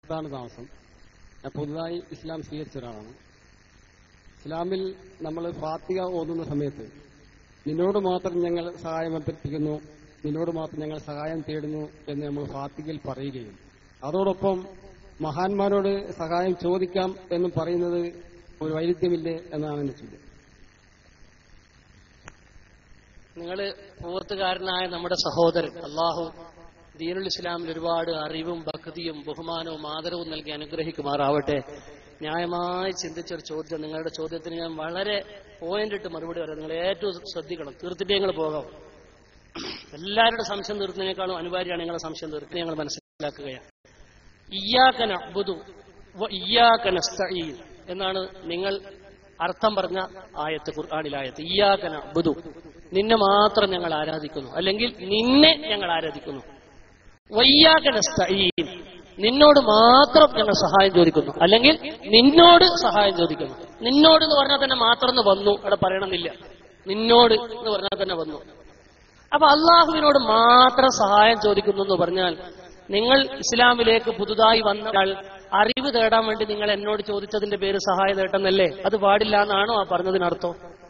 ഇതാണ് താമസം ഞാൻ പുതുതായി ഇസ്ലാം സ്വീകരിച്ച ഒരാളാണ് ഇസ്ലാമിൽ നമ്മൾ ഫാത്തിക ഓതുന്ന സമയത്ത് നിന്നോട് മാത്രം ഞങ്ങൾ സഹായം അഭ്യർത്ഥിക്കുന്നു നിന്നോട് മാത്രം ഞങ്ങൾ സഹായം തേടുന്നു എന്ന് നമ്മൾ ഫാത്തികയിൽ പറയുകയും അതോടൊപ്പം മഹാന്മാരോട് സഹായം ചോദിക്കാം എന്നും പറയുന്നത് ഒരു വൈരുദ്ധ്യമില്ലേ എന്നാണ് എന്റെ ചോദ്യം നിങ്ങൾ പൂവത്തുകാരനായ നമ്മുടെ സഹോദരൻ അള്ളാഹു ദീനുൽ ഇസ്ലാമിൽ ഒരുപാട് അറിവും ഭക്തിയും ബഹുമാനവും ആദരവും നൽകി അനുഗ്രഹിക്കുമാറാവട്ടെ ന്യായമായി ചിന്തിച്ചൊരു ചോദ്യം നിങ്ങളുടെ ചോദ്യത്തിന് ഞാൻ വളരെ പോയിന്റ് ഇട്ട് മറുപടി പറയാം നിങ്ങൾ ഏറ്റവും ശ്രദ്ധിക്കണം തീർത്തിട്ടേ നിങ്ങൾ പോകാം എല്ലാവരുടെ സംശയം തീർക്കുന്നതിനേക്കാളും അനിവാര്യമാണ് നിങ്ങളുടെ സംശയം തീർക്കുന്നത് ഞങ്ങൾ മനസ്സിലാക്കുകയാണ് ഇയ്യാക്കന അബുദു ഇയ്യാക്കന എന്നാണ് നിങ്ങൾ അർത്ഥം പറഞ്ഞ ആയത്ത് ഖുർആാനിലായത്ത് ഇയ്യാക്കന ബുധു നിന്നെ മാത്രം ഞങ്ങൾ ആരാധിക്കുന്നു അല്ലെങ്കിൽ നിന്നെ ഞങ്ങൾ ആരാധിക്കുന്നു വയ്യാക്കന നിന്നോട് മാത്രം ഞങ്ങൾ സഹായം ചോദിക്കുന്നു അല്ലെങ്കിൽ നിന്നോട് സഹായം ചോദിക്കുന്നു നിന്നോട് എന്ന് പറഞ്ഞാൽ തന്നെ മാത്രം എന്ന് വന്നു അവിടെ പറയണമെന്നില്ല നിന്നോട് എന്ന് പറഞ്ഞാൽ തന്നെ വന്നു അപ്പൊ അള്ളാഹുവിനോട് മാത്രം സഹായം ചോദിക്കുന്നു എന്ന് പറഞ്ഞാൽ നിങ്ങൾ ഇസ്ലാമിലേക്ക് പുതുതായി വന്നാൽ അറിവ് തേടാൻ വേണ്ടി നിങ്ങൾ എന്നോട് ചോദിച്ചതിന്റെ പേര് സഹായം തേട്ടെന്നല്ലേ അത് പാടില്ല എന്നാണോ ആ പറഞ്ഞതിനർത്ഥം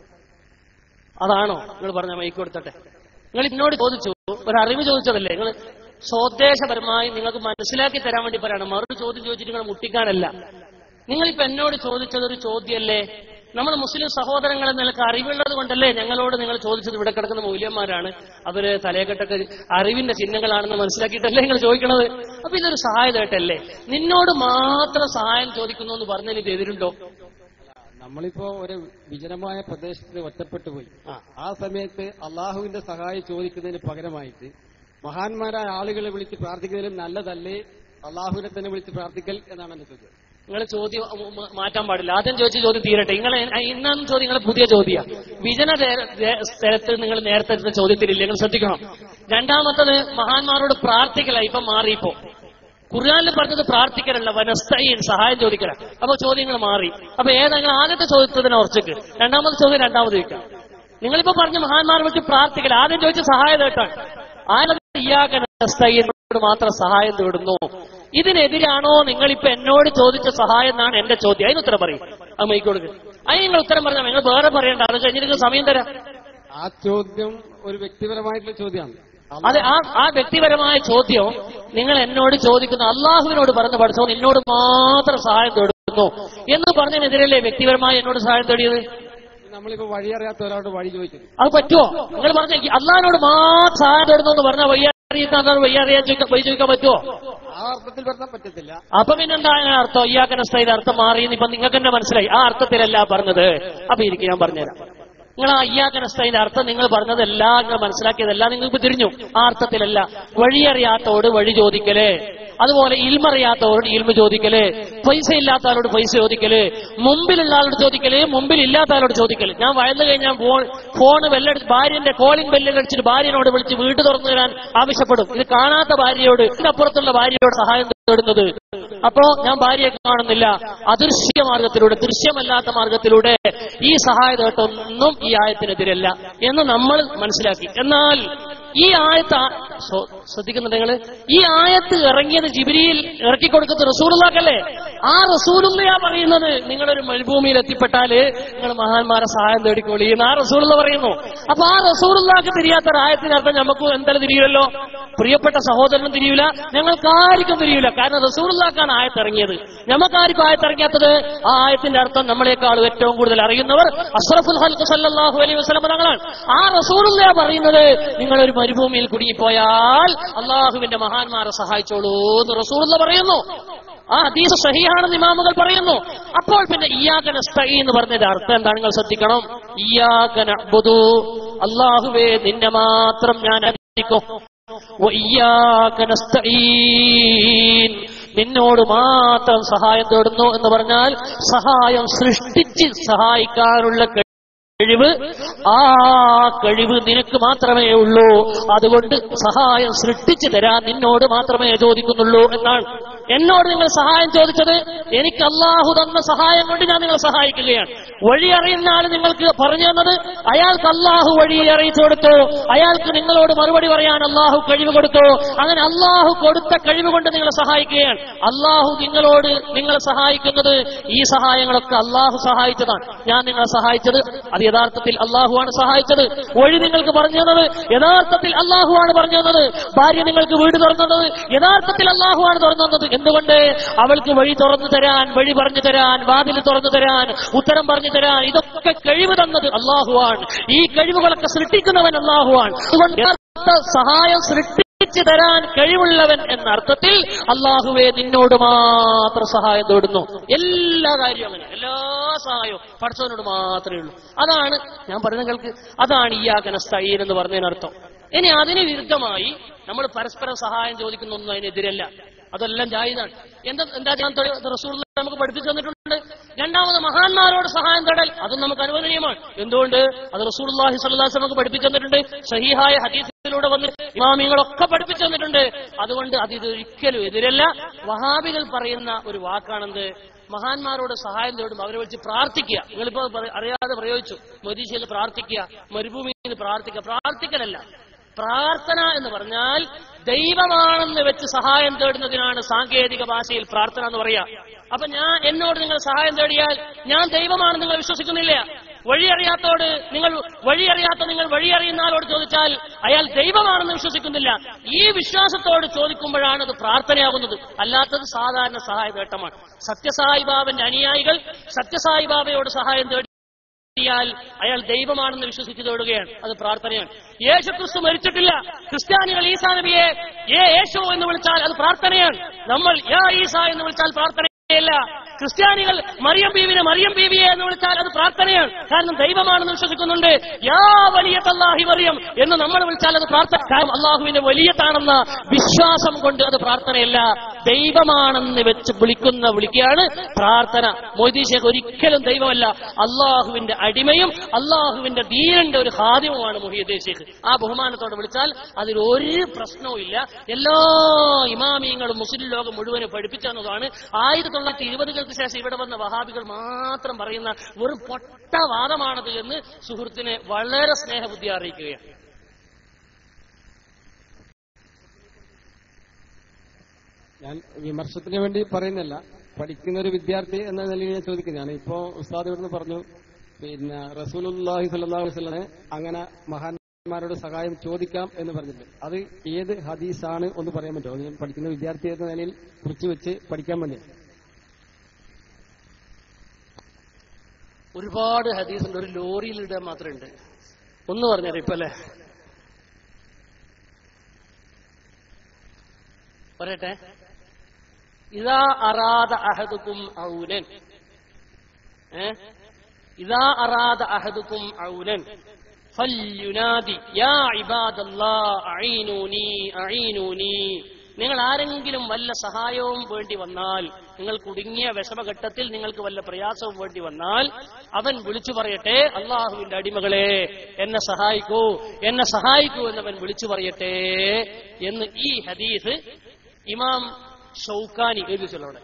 അതാണോ നിങ്ങൾ പറഞ്ഞ മൈക്ക് കൊടുത്തട്ടെ നിങ്ങൾ എന്നോട് ചോദിച്ചു ഒരു അറിവ് ചോദിച്ചതല്ലേ നിങ്ങൾ സ്വദേശപരമായി നിങ്ങൾക്ക് മനസ്സിലാക്കി തരാൻ വേണ്ടി പറയണം മറു ചോദ്യം ചോദിച്ചിട്ട് നിങ്ങൾ മുട്ടിക്കാനല്ല നിങ്ങളിപ്പോ എന്നോട് ചോദിച്ചത് ഒരു ചോദ്യമല്ലേ നമ്മൾ മുസ്ലിം സഹോദരങ്ങളെ നിലക്ക് അറിവുള്ളത് കൊണ്ടല്ലേ ഞങ്ങളോട് നിങ്ങൾ ചോദിച്ചത് ഇവിടെ കിടക്കുന്ന മൂല്യന്മാരാണ് അവര് തലയെക്കെട്ടൊക്കെ അറിവിന്റെ ചിഹ്നങ്ങളാണെന്ന് മനസ്സിലാക്കിയിട്ടല്ലേ നിങ്ങൾ ചോദിക്കണത് അപ്പൊ ഇതൊരു സഹായതായിട്ടല്ലേ നിന്നോട് മാത്രം സഹായം ചോദിക്കുന്നു എന്ന് പറഞ്ഞതിന് ഇത് എതിരുണ്ടോ നമ്മളിപ്പോ ഒരു വിജനമായ പ്രദേശത്ത് ഒറ്റപ്പെട്ടു പോയി ആ. ആ സമയത്ത് അള്ളാഹുവിന്റെ സഹായം ചോദിക്കുന്നതിന് പകരമായിട്ട് മഹാന്മാരായ ആളുകളെ വിളിച്ച് പ്രാർത്ഥിക്കുന്നതിലും നല്ലതല്ലേ അള്ളാഹുവിനെ തന്നെ വിളിച്ച് പ്രാർത്ഥിക്കൽ എന്നാണ് എന്റെ ചോദ്യം നിങ്ങൾ ചോദ്യം മ- മ- മാറ്റാൻ പാടില്ല ആദ്യം ചോദിച്ച ചോദ്യം തീരട്ടെ നിങ്ങൾ ഇന്നാണ് ചോദ്യം നിങ്ങളെ പുതിയ ചോദ്യ വിജന ദേ- ദേ- സ്ഥലത്ത് നിങ്ങൾ നേരത്തെ എടുത്ത ചോദ്യത്തിലില്ല നിങ്ങൾ ശ്രദ്ധിക്കണം രണ്ടാമത്തത് മഹാന്മാരോട് പ്രാർത്ഥിക്കല ഇപ്പൊ മാറിയിപ്പോ ഖുർആാനിൽ പറഞ്ഞത് പ്രാർത്ഥിക്കലല്ല വനസ്തയും സഹായം ചോദിക്കല അപ്പൊ ചോദ്യങ്ങൾ മാറി അപ്പൊ ഏതെങ്കിലും ആദ്യത്തെ ചോദ്യത്തിന് ഉറച്ചക്ക് രണ്ടാമത്തെ ചോദ്യം രണ്ടാമത് ചോദിക്കാം നിങ്ങളിപ്പോ പറഞ്ഞ മഹാന്മാരെ വിളിച്ച് പ്രാർത്ഥിക്കല ആദ്യം ചോദിച്ച സഹായം തേട്ടാണ് ആരും ഇയാക്കനോട് മാത്രം സഹായം തേടുന്നു ഇതിനെതിരാണോ നിങ്ങളിപ്പോ എന്നോട് ചോദിച്ച സഹായം എന്നാണ് എന്റെ ചോദ്യം അതിന് ഉത്തരം പറയും അത് മൈക്കോടുക്ക് അതിന് നിങ്ങൾ ഉത്തരം പറഞ്ഞാൽ നിങ്ങൾ വേറെ പറയണ്ട അത് കഴിഞ്ഞ് നിങ്ങൾക്ക് സമയം തരാം ആ ചോദ്യം ഒരു വ്യക്തിപരമായിട്ടുള്ള ചോദ്യമാണ് അതെ ആ ആ വ്യക്തിപരമായ ചോദ്യം നിങ്ങൾ എന്നോട് ചോദിക്കുന്ന അള്ളാഹുവിനോട് പറഞ്ഞു പഠിച്ചോ എന്നോട് മാത്രം സഹായം തേടുന്നു എന്ന് പറഞ്ഞതിനെതിരല്ലേ വ്യക്തിപരമായി എന്നോട് സഹായം തേടിയത് നമ്മളിപ്പോ വഴിയറിയാത്ത ഒരാളോട് വഴി ചോദിക്കുന്നു അത് പറ്റുമോ നിങ്ങൾ പറഞ്ഞ അള്ളാഹിനോട് മാത്രം സഹായം തേടുന്നു എന്ന് പറഞ്ഞാൽ വയ്യാറിയാൻ വയ്യാറിയാൻ ചോദിക്കാൻ വഴി ചോദിക്കാൻ പറ്റുമോ ആ അർത്ഥത്തിൽ പറഞ്ഞാൽ പറ്റത്തില്ല അപ്പൊ പിന്നെന്താ അതിന് അർത്ഥം ഇയാക്കനസ്ഥയുടെ അർത്ഥം മാറിയെന്ന് ഇപ്പൊ നിങ്ങൾക്ക് തന്നെ മനസ്സിലായി ആ അർത്ഥത്തിലല്ല പറഞ്ഞത് അപ്പൊ എനിക്ക് ഞാൻ പറഞ്ഞുതരാം നിങ്ങൾ ആ അയ്യാക്കനസ്ഥയുടെ അർത്ഥം നിങ്ങൾ പറഞ്ഞതല്ല നിങ്ങൾ മനസ്സിലാക്കിയതല്ല നിങ്ങൾക്ക് തിരിഞ്ഞു ആ അർത്ഥത്തിലല്ല വഴിയറിയാത്തോട് വഴി ചോദിക്കല് അതുപോലെ ഇൽമറിയാത്തവരോട് ഇൽമ ചോദിക്കല് പൈസ ഇല്ലാത്ത ആളോട് പൈസ ചോദിക്കല് മുമ്പിലുള്ള ആളോട് ചോദിക്കല് മുമ്പിൽ ഇല്ലാത്ത ആളോട് ചോദിക്കല് ഞാൻ വയന്നു കഴിഞ്ഞാൽ ഫോൺ ഫോണ് ബെല്ലടിച്ച് ഭാര്യന്റെ കോളിംഗ് ബെല്ലടിച്ചിട്ട് ഭാര്യനോട് വിളിച്ച് വീട് തുറന്നു തരാൻ ആവശ്യപ്പെടും ഇത് കാണാത്ത ഭാര്യയോട് ഇതിനപ്പുറത്തുള്ള ഭാര്യയോട് സഹായം തേടുന്നത് അപ്പോ ഞാൻ ഭാര്യയെ കാണുന്നില്ല അദൃശ്യ മാർഗത്തിലൂടെ ദൃശ്യമല്ലാത്ത മാർഗത്തിലൂടെ ഈ സഹായതേട്ടൊന്നും ഈ ആയത്തിനെതിരല്ല എന്ന് നമ്മൾ മനസ്സിലാക്കി എന്നാൽ ഈ ആയത്ത് ആ- സ്വ- ശ്രദ്ധിക്കുന്നുണ്ട് നിങ്ങള് ഈ ആയത്ത് ഇറങ്ങിയത് ജിബിരിയിൽ ഇറക്കി കൊടുക്കുന്നത് റസൂലുള്ളാക്കല്ലേ ആ റസൂലുള്ളയാ പറയുന്നത് നിങ്ങളൊരു മരുഭൂമിയിൽ എത്തിപ്പെട്ടാല് നിങ്ങൾ മഹാന്മാരെ സഹായം തേടിക്കോളി എന്ന് ആ റസൂലുള്ള പറയുന്നു അപ്പൊ ആ റസൂലുള്ളാക്ക് തിരിയാത്ത ഒരു ആയത്തിന്റെ അർത്ഥം നമുക്ക് എന്തായാലും തിരിയുമല്ലോ പ്രിയപ്പെട്ട സഹോദരനും തിരിയൂല ഞങ്ങൾക്ക് ആർക്കും തിരിയൂല കാരണം റസൂലുള്ളാക്കാണ് ആയത്ത് ഇറങ്ങിയത് ഞമ്മക്കാർക്കും ആയത്ത് ഇറങ്ങിയാത്തത് ആ ആയത്തിന്റെ അർത്ഥം നമ്മളെക്കാൾ ഏറ്റവും കൂടുതൽ അറിയുന്നവർ അഷ്റഫുൽ ഹൽക്ക് സല്ലല്ലാഹു അലൈഹി വസല്ലം തങ്ങളാണ് ആ റസൂലുള്ള പറയുന്നത് നിങ്ങൾ ഒരു മരുഭൂമിയിൽ കുടുങ്ങിപ്പോയാൽ അള്ളാഹുവിന്റെ മഹാന്മാരെ സഹായിച്ചോളൂ എന്ന് റസൂലുള്ള പറയുന്നു ആ ഹദീസ് സഹിയാണെന്ന് ഇമാമുകൾ പറയുന്നു അപ്പോൾ പിന്നെ ഇയാകന എന്ന് പറഞ്ഞതിന്റെ അർത്ഥം എന്താണ് നിങ്ങൾ ശ്രദ്ധിക്കണം ഇയാകന ബുധു അള്ളാഹുവേ നിന്നെ മാത്രം ഞാൻ അറിയിക്കും വഇയ്യാക നസ്തഈൻ. നിന്നോട് മാത്രം സഹായം തേടുന്നു എന്ന് പറഞ്ഞാൽ സഹായം സൃഷ്ടിച്ച് സഹായിക്കാനുള്ള കഴിവ് ആ കഴിവ് നിനക്ക് മാത്രമേ ഉള്ളൂ അതുകൊണ്ട് സഹായം സൃഷ്ടിച്ചു തരാൻ നിന്നോട് മാത്രമേ ചോദിക്കുന്നുള്ളൂ എന്നാണ് എന്നോട് നിങ്ങൾ സഹായം ചോദിച്ചത് എനിക്ക് അള്ളാഹു തന്ന സഹായം കൊണ്ട് ഞാൻ നിങ്ങളെ സഹായിക്കുകയാണ് വഴി അറിയുന്ന ആൾ നിങ്ങൾക്ക് പറഞ്ഞു തന്നത് അയാൾക്ക് അള്ളാഹു വഴി അറിയിച്ചു കൊടുത്തു അയാൾക്ക് നിങ്ങളോട് മറുപടി പറയാൻ അള്ളാഹു കഴിവ് കൊടുത്തു അങ്ങനെ അള്ളാഹു കൊടുത്ത കഴിവ് കൊണ്ട് നിങ്ങളെ സഹായിക്കുകയാണ് അള്ളാഹു നിങ്ങളോട് നിങ്ങളെ സഹായിക്കുന്നത് ഈ സഹായങ്ങളൊക്കെ അള്ളാഹു സഹായിച്ചതാണ് ഞാൻ നിങ്ങളെ സഹായിച്ചത് അത് യഥാർത്ഥത്തിൽ അള്ളാഹുവാണ് സഹായിച്ചത് വഴി നിങ്ങൾക്ക് പറഞ്ഞു തന്നത് യഥാർത്ഥത്തിൽ അള്ളാഹുവാണ് പറഞ്ഞു തന്നത് ഭാര്യ നിങ്ങൾക്ക് വീട് തുറന്നു തന്നത് യഥാർത്ഥത്തിൽ അള്ളാഹുവാണ് തുറന്നു തന്നത് എന്തുകൊണ്ട് അവൾക്ക് വഴി തുറന്നു തരാൻ വഴി പറഞ്ഞു തരാൻ വാതിൽ തുറന്നു തരാൻ ഉത്തരം പറഞ്ഞു തരാൻ ഇതൊക്കെ കഴിവ് തന്നത് അള്ളാഹുവാണ് ഈ കഴിവുകളൊക്കെ സൃഷ്ടിക്കുന്നവൻ അള്ളാഹുവാണ് അതുകൊണ്ട് യഥാർത്ഥ സഹായം സൃഷ്ടിച്ചു തരാൻ കഴിവുള്ളവൻ എന്ന അർത്ഥത്തിൽ അള്ളാഹുവെ നിന്നോട് മാത്രം സഹായം തേടുന്നു എല്ലാ കാര്യവും അങ്ങനെ എല്ലാ സഹായവും പഠിച്ചവനോട് മാത്രമേ ഉള്ളൂ അതാണ് ഞാൻ പറഞ്ഞ കേൾക്ക് അതാണ് ഈ ആകനസ്തൈൻ എന്ന് പറഞ്ഞതിനർത്ഥം ഇനി അതിന് വിരുദ്ധമായി നമ്മൾ പരസ്പരം സഹായം ചോദിക്കുന്നൊന്നും അതിനെതിരല്ല അതെല്ലാം ജായിതാണ് എന്താ എന്താ ഞാൻ റസൂൾ നമുക്ക് പഠിപ്പിച്ചു തന്നിട്ടുണ്ട് രണ്ടാമത് മഹാന്മാരോട് സഹായം തേടൽ അതും നമുക്ക് അനുവദനീയമാണ് എന്തുകൊണ്ട് അത് റസൂൽഹി സ്വല്ലാസ് നമുക്ക് പഠിപ്പിച്ചു തന്നിട്ടുണ്ട് സഹിഹായ ഹദീസിലൂടെ വന്ന് ഇമാമിങ്ങളൊക്കെ പഠിപ്പിച്ചു തന്നിട്ടുണ്ട് അതുകൊണ്ട് അത് ഇതൊരിക്കലും എതിരല്ല വഹാബികൾ പറയുന്ന ഒരു വാക്കാണെന്ത് മഹാന്മാരോട് സഹായം തേടും അവരെ വിളിച്ച് പ്രാർത്ഥിക്കുക നിങ്ങളിപ്പോ പറ- അറിയാതെ പ്രയോഗിച്ചു മോദീശയിൽ പ്രാർത്ഥിക്കുക മരുഭൂമിയിൽ പ്രാർത്ഥിക്കുക പ്രാർത്ഥിക്കലല്ല പ്രാർത്ഥന എന്ന് പറഞ്ഞാൽ ദൈവമാണെന്ന് വെച്ച് സഹായം തേടുന്നതിനാണ് സാങ്കേതിക ഭാഷയിൽ പ്രാർത്ഥന എന്ന് പറയാ അപ്പൊ ഞാൻ എന്നോട് നിങ്ങൾ സഹായം തേടിയാൽ ഞാൻ ദൈവമാണെന്ന് നിങ്ങൾ വിശ്വസിക്കുന്നില്ല വഴിയറിയാത്തോട് നിങ്ങൾ വഴിയറിയാത്ത നിങ്ങൾ വഴിയറിയുന്ന ആളോട് ചോദിച്ചാൽ അയാൾ ദൈവമാണെന്ന് വിശ്വസിക്കുന്നില്ല ഈ വിശ്വാസത്തോട് ചോദിക്കുമ്പോഴാണ് അത് പ്രാർത്ഥനയാകുന്നത് അല്ലാത്തത് സാധാരണ സഹായ വേട്ടമാണ് സത്യസായിബാബന്റെ അനുയായികൾ സത്യസായിബാബയോട് സഹായം തേടി ാൽ അയാൾ ദൈവമാണെന്ന് വിശ്വസിച്ചു തേടുകയാണ് അത് പ്രാർത്ഥനയാണ് യേശു ക്രിസ്തു മരിച്ചിട്ടില്ല ക്രിസ്ത്യാനികൾ ഈസാ നബിയെ ഏ യേശു എന്ന് വിളിച്ചാൽ അത് പ്രാർത്ഥനയാണ് നമ്മൾ യാ ഈസ എന്ന് വിളിച്ചാൽ പ്രാർത്ഥനയല്ല ക്രിസ്ത്യാനികൾ മറിയം ബീവിനെ മറിയം ബീവിയെ എന്ന് വിളിച്ചാൽ അത് പ്രാർത്ഥനയാണ് കാരണം ദൈവമാണെന്ന് വിശ്വസിക്കുന്നുണ്ട് യാ വലിയ തല്ലാഹി മറിയം എന്ന് നമ്മൾ വിളിച്ചാൽ അത് പ്രാർത്ഥന കാരണം അള്ളാഹുവിന്റെ വലിയതാണെന്ന വിശ്വാസം കൊണ്ട് അത് പ്രാർത്ഥനയല്ല ദൈവമാണെന്ന് വെച്ച് വിളിക്കുന്ന വിളിക്കുകയാണ് പ്രാർത്ഥന മൊയ്തീശേഖ് ഒരിക്കലും ദൈവമല്ല അള്ളാഹുവിന്റെ അടിമയും അള്ളാഹുവിന്റെ ദീനന്റെ ഒരു ഹാദ്യവുമാണ് മൊഹിയുദ്ദീൻ ഷേഖ് ആ ബഹുമാനത്തോടെ വിളിച്ചാൽ അതിൽ ഒരു പ്രശ്നവും ഇല്ല എല്ലാ ഇമാമിയങ്ങളും മുസ്ലിം ലോകം മുഴുവനും പഠിപ്പിച്ചെന്നതാണ് ആയിരത്തി തൊള്ളായിരത്തി ഇരുപതുകൾക്ക് ശേഷം ഇവിടെ വന്ന വഹാബികൾ മാത്രം പറയുന്ന വെറും പൊട്ട വാദമാണത് എന്ന് സുഹൃത്തിനെ വളരെ സ്നേഹബുദ്ധി അറിയിക്കുകയാണ് ഞാൻ വിമർശനത്തിന് വേണ്ടി പറയുന്നില്ല പഠിക്കുന്ന ഒരു വിദ്യാർത്ഥി എന്ന നിലയിൽ ഞാൻ ചോദിക്കുന്നതാണ് ഇപ്പോ ഉസ്താദ് ഇവിടുന്ന് പറഞ്ഞു പിന്നെ റസൂലുല്ലാഹി സ്വല്ലല്ലാഹു അലൈഹി വസല്ലമെ അങ്ങനെ മഹാന്മാരോട് സഹായം ചോദിക്കാം എന്ന് പറഞ്ഞിട്ട് അത് ഏത് ഹദീസാണ് ഒന്ന് പറയാൻ പറ്റുമോ ഞാൻ പഠിക്കുന്ന വിദ്യാർത്ഥി എന്ന നിലയിൽ കുറിച്ച് വെച്ച് പഠിക്കാൻ വേണ്ടി ഒരുപാട് ഹദീസുണ്ട് ഒരു ലോറിയിൽ ഇടാൻ മാത്രമുണ്ട് ഒന്ന് പറഞ്ഞാൽ ഇപ്പൊ അല്ലേ പറയട്ടെ ഇതാ അറാദ അഹദുക്കും ഔലൻ ഏ ഇതാ അറാദ അഹദുക്കും ഔലൻ ഫല്യുനാദി യാ ഇബാദല്ലാ അഈനൂനി അഈനൂനി നിങ്ങൾ ആരെങ്കിലും വല്ല സഹായവും വേണ്ടി വന്നാൽ നിങ്ങൾ കുടുങ്ങിയ വിഷമഘട്ടത്തിൽ നിങ്ങൾക്ക് വല്ല പ്രയാസവും വേണ്ടി വന്നാൽ അവൻ വിളിച്ചു പറയട്ടെ അള്ളാഹുവിന്റെ അടിമകളെ എന്നെ സഹായിക്കൂ എന്നെ സഹായിക്കൂ എന്നവൻ വിളിച്ചു പറയട്ടെ എന്ന് ഈ ഹദീസ് ഇമാം ഷൗക്കാനി എഴുതിച്ചല്ലോടെ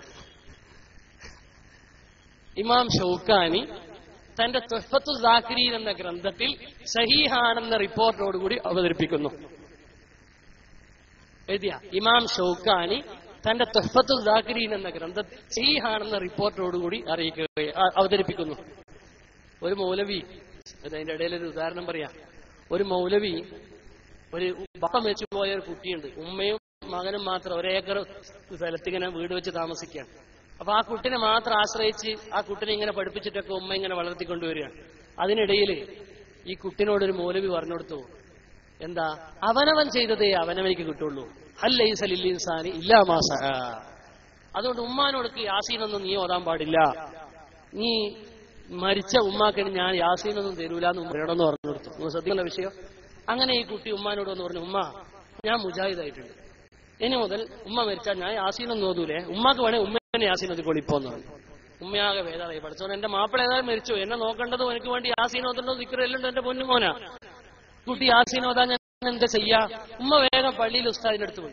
ഇമാം ഷൗക്കാനി തന്റെ തൊഹഫത്തു സാക്കിരീൻ എന്ന ഗ്രന്ഥത്തിൽ സഹീഹാണെന്ന റിപ്പോർട്ടോടുകൂടി അവതരിപ്പിക്കുന്നു എഴുതിയ ഇമാം ഷൗക്കാനി തന്റെ തൊഹഫത്തു സാക്കിരീൻ എന്ന ഗ്രന്ഥത്തിൽ സഹീഹാണെന്ന റിപ്പോർട്ടോടുകൂടി അറിയിക്കുക ആ- അവതരിപ്പിക്കുന്നു ഒരു മൗലവി അത് അതിന്റെ ഇടയിൽ ഒരു ഉദാഹരണം പറയാം ഒരു മൗലവി ഒരു ബപ്പം വെച്ചു പോയ ഒരു കുട്ടിയുണ്ട് ഉമ്മയും മകനും മാത്രം ഒരേക്കർ സ്ഥലത്ത് ഇങ്ങനെ വീട് വെച്ച് താമസിക്കുകയാണ് അപ്പൊ ആ കുട്ടിനെ മാത്രം ആശ്രയിച്ച് ആ കുട്ടിനെ ഇങ്ങനെ പഠിപ്പിച്ചിട്ടൊക്കെ ഉമ്മ ഇങ്ങനെ വളർത്തിക്കൊണ്ടുവരികയാണ് അതിനിടയിൽ ഈ കുട്ടിനോട് ഒരു മൗലവി പറഞ്ഞു കൊടുത്തു എന്താ അവനവൻ ചെയ്തതേ അവനവനിക്ക് കിട്ടുള്ളൂ അല്ലൈസലിൻസാനി ഇല്ലാ മാസ അതുകൊണ്ട് ഉമ്മാനോടക്ക് യാസീനൊന്നും നീ ഓതാൻ പാടില്ല നീ മരിച്ച ഉമ്മാക്കിന് ഞാൻ യാസീനൊന്നും തരൂല എന്ന് പറയണമെന്ന് പറഞ്ഞു കൊടുത്തു നിങ്ങൾ ശ്രദ്ധിക്കേണ്ട വിഷയം അങ്ങനെ ഈ കുട്ടി ഉമ്മാനോട് വന്ന് പറഞ്ഞു ഉമ്മ ഞാൻ മുജാഹിദായിട്ടുണ്ട് ഇനി മുതൽ ഉമ്മ മരിച്ചാൽ ഞാൻ യാസീനൊന്നും ഓതൂലേ ഉമ്മാക്ക് വേണേ ഉമ്മേനെ യാസീൻ ഒതുക്കൊളിപ്പോന്ന് പറഞ്ഞു ഉമ്മയാകെ വേദായി പഠിച്ചോൻ എന്റെ മാപ്പിള ഏതായാലും മരിച്ചു എന്നെ നോക്കേണ്ടതും എനിക്ക് വേണ്ടി യാസീൻ ഓതേണ്ടതും ദിക്കറെല്ലാം എന്റെ പൊന്നുമോനാ കുട്ടി യാസീൻ ഓതാൻ ഞാൻ എന്താ ചെയ്യാ ഉമ്മ വേഗം പള്ളിയിൽ ഉസ്താദിന്റെ അടുത്ത് പോയി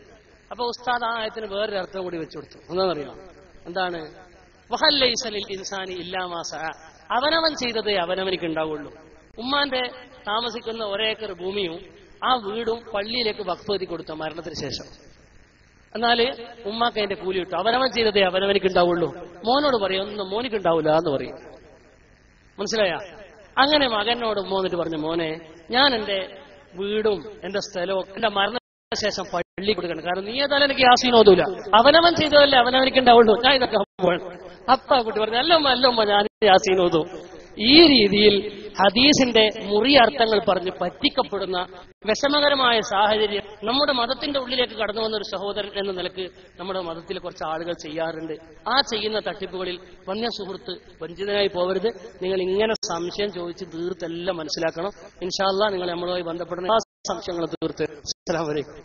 അപ്പൊ ഉസ്താദ് ആ ആയത്തിന് വേറൊരു അർത്ഥം കൂടി വെച്ചു കൊടുത്തു എന്താണെന്നറിയോ എന്താണ് വഹല്ലൈസലിൽ ഇൻസാനി ഇല്ലാമാസ അവനവൻ ചെയ്തതേ അവനവനിക്ക് ഉണ്ടാവുള്ളൂ ഉമ്മാന്റെ താമസിക്കുന്ന ഒരേക്കർ ഭൂമിയും ആ വീടും പള്ളിയിലേക്ക് വക്ഫതി കൊടുത്ത മരണത്തിന് ശേഷം എന്നാല് ഉമ്മാക്ക് അതിന്റെ കൂലി കിട്ടും അവനവൻ ചെയ്തതേ അവനവനിക്ക് ഉണ്ടാവുള്ളൂ മോനോട് പറയും ഒന്നും മോനിക്ക് ഉണ്ടാവില്ല എന്ന് പറയും മനസ്സിലായ അങ്ങനെ മകനോട് ഉമ്മ വന്നിട്ട് പറഞ്ഞു മോനെ ഞാൻ എന്റെ വീടും എന്റെ സ്ഥലവും എന്റെ മരണശേഷം പള്ളി കൊടുക്കണം കാരണം നീ ഏതായാലും എനിക്ക് യാസീൻ ഓതൂല അവനവൻ ചെയ്തതല്ലേ അവനവനിക്ക് ഉണ്ടാവുള്ളൂ ഞാൻ ഇതൊക്കെ പോകണം അപ്പ ആ കുട്ടി പറഞ്ഞു അല്ലമ്മ അല്ലമ്മ ഞാൻ യാസീൻ ഓതും ഈ രീതിയിൽ ഹദീസിന്റെ മുറി അർത്ഥങ്ങൾ പറഞ്ഞ് പറ്റിക്കപ്പെടുന്ന വിഷമകരമായ സാഹചര്യം നമ്മുടെ മതത്തിന്റെ ഉള്ളിലേക്ക് കടന്നു വന്ന ഒരു സഹോദരൻ എന്ന നിലക്ക് നമ്മുടെ മതത്തിൽ കുറച്ച് ആളുകൾ ചെയ്യാറുണ്ട് ആ ചെയ്യുന്ന തട്ടിപ്പുകളിൽ വന്യ സുഹൃത്ത് വഞ്ചിതനായി പോകരുത് നിങ്ങൾ ഇങ്ങനെ സംശയം ചോദിച്ച് തീർത്തെല്ലാം മനസ്സിലാക്കണം ഇൻഷാല്ല നിങ്ങൾ നമ്മളുമായി ബന്ധപ്പെടുന്ന ആ സംശയങ്ങൾ തീർത്ത് അസ്സലാമു അലൈക്കും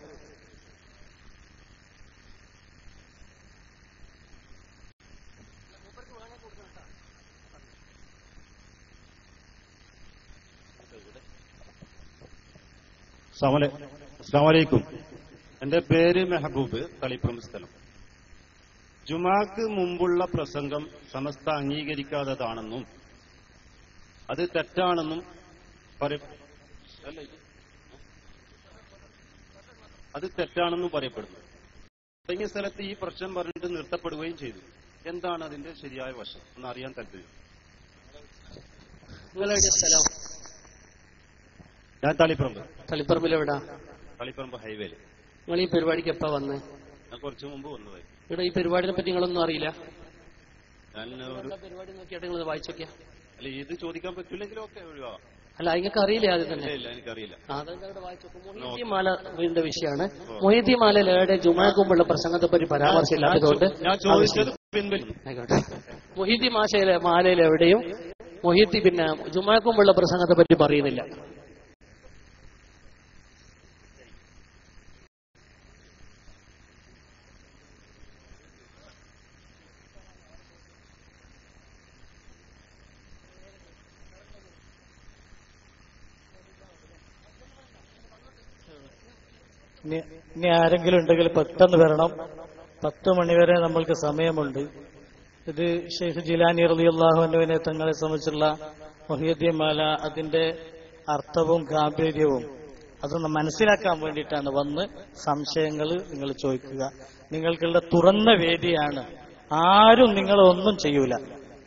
അസ്ലാമലൈക്കും എന്റെ പേര് മെഹബൂബ് തളിപ്പുറം സ്ഥലം ജുമാക്ക് മുമ്പുള്ള പ്രസംഗം സമസ്ത അംഗീകരിക്കാത്തതാണെന്നും അത് തെറ്റാണെന്നും പറയ അല്ല, അത് തെറ്റാണെന്നും പറയപ്പെടുന്നു തുടങ്ങിയ സ്ഥലത്ത് ഈ പ്രശ്നം പറഞ്ഞിട്ട് നിർത്തപ്പെടുകയും ചെയ്തു എന്താണ് അതിന്റെ ശരിയായ വശം എന്ന് അറിയാൻ താല്പര്യം നിങ്ങളുടെ സ്ഥലം ഞാൻ തളിപ്പറമ്പ് തളിപ്പറമ്പിൽ എവിടാ തളിപ്പറമ്പ് ഹൈവേയിൽ നിങ്ങൾ ഈ പരിപാടിക്ക് എപ്പാ വന്ന് ഞാൻ കുറച്ചു മുമ്പ് വന്നതായി ഇവിടെ ഈ പരിപാടിനെ പറ്റി നിങ്ങളൊന്നും അറിയില്ല ഞാൻ ഒരു പരിപാടി നോക്കിയിട്ട് നിങ്ങൾ വായിച്ചു നോക്കിയാ അല്ല ഇത് ചോദിക്കാൻ പറ്റില്ലെങ്കിലും ഒക്കെ ഒഴിവാ അല്ല നിങ്ങൾക്ക് അറിയില്ല ആദ്യം തന്നെ ഇല്ല ഇല്ല എനിക്കറിയില്ല ആ, അതെന്താ ഇവിടെ വായിച്ചു നോക്കൂ. മൊഹീദ്ദീൻ മാലയുടെ വിഷയമാണ് മൊഹീദ്ദീൻ മാലയുടെ ജുമാക്കുമ്പുള്ള പ്രസംഗത്തെ പറ്റി പരാമർശമില്ലാത്തതുകൊണ്ട് ഞാൻ ചോദിച്ചത് പിൻവലിക്കും ആയിക്കോട്ടെ മൊഹീദ്ദീൻ മാഷയിലെ മാലയിൽ എവിടെയും മൊഹീദ്ദി പിന്നെ ജുമാക്കുമ്പുള്ള പ്രസംഗത്തെ പറ്റി പറയുന്നില്ല ഇനി ഇനി ആരെങ്കിലും ഉണ്ടെങ്കിൽ പെട്ടെന്ന് വരണം പത്ത് മണിവരെ നമ്മൾക്ക് സമയമുണ്ട് ഇത് ഷെയ്ഖ് ജിലാനി റളിയല്ലാഹുവിനെ തങ്ങളെ സംബന്ധിച്ചുള്ള മൊഹിയുദ്ദീൻ മാല അതിന്റെ അർത്ഥവും ഗാംഭീര്യവും അതൊന്ന് മനസ്സിലാക്കാൻ വേണ്ടിയിട്ടാണ് വന്ന് സംശയങ്ങൾ നിങ്ങൾ ചോദിക്കുക നിങ്ങൾക്കുള്ള തുറന്ന വേദിയാണ് ആരും നിങ്ങളെ ഒന്നും ചെയ്യൂല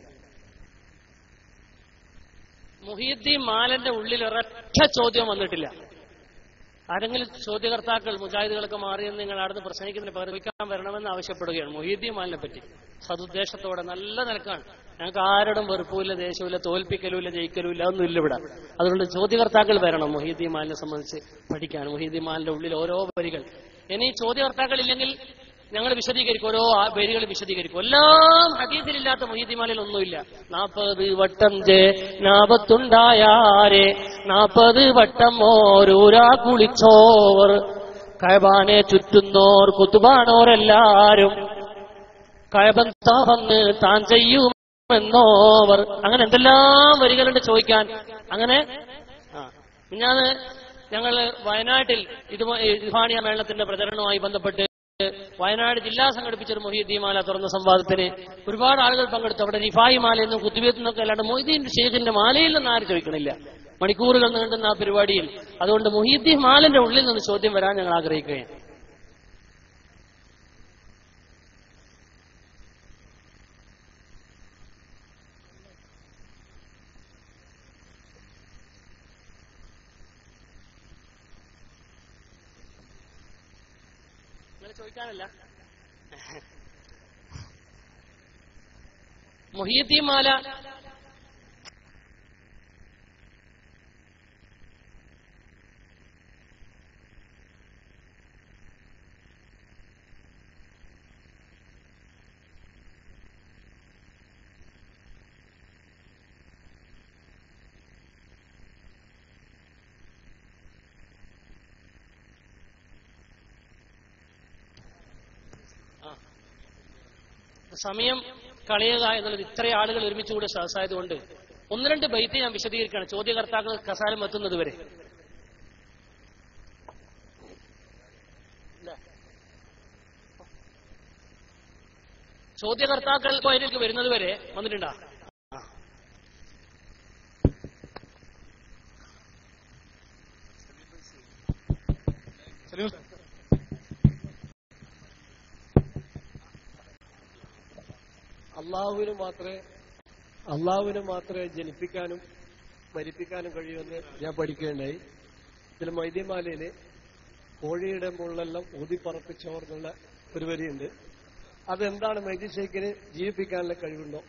മുഹീദ്ദീൻ മാലന്റെ ഉള്ളിൽ ഒരൊറ്റ ചോദ്യം വന്നിട്ടില്ല ആരെങ്കിലും ചോദ്യകർത്താക്കൾ മുജാഹിദുകളൊക്കെ മാറിയെന്ന് നിങ്ങൾ അവിടുന്ന് പ്രസംഗിക്കുന്നതിന് പകരം വിൽക്കാൻ വരണമെന്ന് ആവശ്യപ്പെടുകയാണ് മൊഹീദ്ദീൻ മാലിനെ പറ്റി സതുദ്ദേശത്തോടെ നല്ല നിലക്കാണ് ഞങ്ങൾക്ക് ആരോടും വെറുപ്പുമില്ല ദേഷ്യമില്ല തോൽപ്പിക്കലുമില്ല ജയിക്കലുമില്ല ഒന്നും ഇല്ല ഇവിടെ അതുകൊണ്ട് ചോദ്യകർത്താക്കൾ വരണം മൊഹീദ്ദീൻ മാലിനെ സംബന്ധിച്ച് പഠിക്കാൻ മൊഹീദ്ദീൻ മാലിന്റെ ഉള്ളിൽ ഓരോ വരികൾ ഇനി ചോദ്യകർത്താക്കൾ ഇല്ലെങ്കിൽ ഞങ്ങൾ വിശദീകരിക്കും ഓരോ ആ വരികൾ വിശദീകരിക്കും എല്ലാം ഹദീസിലില്ലാത്ത മൊഹീദ്ദിമാലിൽ ഒന്നുമില്ല നാൽപ്പത് വട്ടം ജെ നാപത്തുണ്ടായാരെ നാൽപ്പത് വട്ടം ഓരൂരാ കുളിച്ചോവർ കയബാനെ ചുറ്റുന്നോർ കുത്തുബാണോരെല്ലാരും കയബൻ താവന്ന് താൻ ചെയ്യുമെന്നോവർ അങ്ങനെ എന്തെല്ലാം വരികളുണ്ട് ചോദിക്കാൻ അങ്ങനെ ആ ഞാൻ ഞങ്ങൾ വയനാട്ടിൽ ഇത് ഇർഫാനിയ മേളത്തിന്റെ പ്രചരണവുമായി ബന്ധപ്പെട്ട് വയനാട് ജില്ലാ സംഘടിപ്പിച്ചൊരു മൊഹീദ്ദീൻ മാല തുറന്ന സംവാദത്തിന് ഒരുപാട് ആളുകൾ പങ്കെടുത്തു അവിടെ റിഫായി മാലയെന്നും കുത്തിബേത്തുനിന്നൊക്കെ അല്ലാണ്ട് മൊഹീദ്ദീൻ ഷെയ്ഖിന്റെ മാലയിൽ നിന്ന് ആരും ചോദിക്കണില്ല മണിക്കൂറുകൾ നീണ്ടുന്ന ആ പരിപാടിയിൽ അതുകൊണ്ട് മൊഹീദ്ദീൻ മാലിന്റെ ഉള്ളിൽ നിന്ന് ചോദ്യം വരാൻ ഞങ്ങൾ ആഗ്രഹിക്കുകയാണ് അങ്ങനെ ചോദിക്കാനല്ല മൊഹീദ്ദീൻ മാല സമയം കളയുക എന്നുള്ളത് ഇത്രയും ആളുകൾ ഒരുമിച്ച് കൂടെ സഹസായതുകൊണ്ട് ഒന്ന് രണ്ട് ബൈത്ത് ഞാൻ വിശദീകരിക്കുകയാണ് ചോദ്യകർത്താക്കൾ കസാലം എത്തുന്നത് വരെ ചോദ്യകർത്താക്കൾ ഇപ്പൊ അതിലേക്ക് വരുന്നത് വരെ വന്നിട്ടുണ്ടാ അള്ളാഹുവിന് മാത്രമേ അള്ളാഹുവിന് മാത്രമേ ജനിപ്പിക്കാനും മരിപ്പിക്കാനും കഴിയുമെന്ന് ഞാൻ പഠിക്കുകയുണ്ടായി ഇതിൽ മൈദ്യമാലയില് കോഴിയുടെ മുള്ളെല്ലാം ഊതിപ്പറപ്പിച്ചോർ എന്നുള്ള ഒരു വരിയുണ്ട് അതെന്താണ് മൈദി ഷെയ്ഖിന് ജീവിപ്പിക്കാനുള്ള കഴിവുണ്ടോ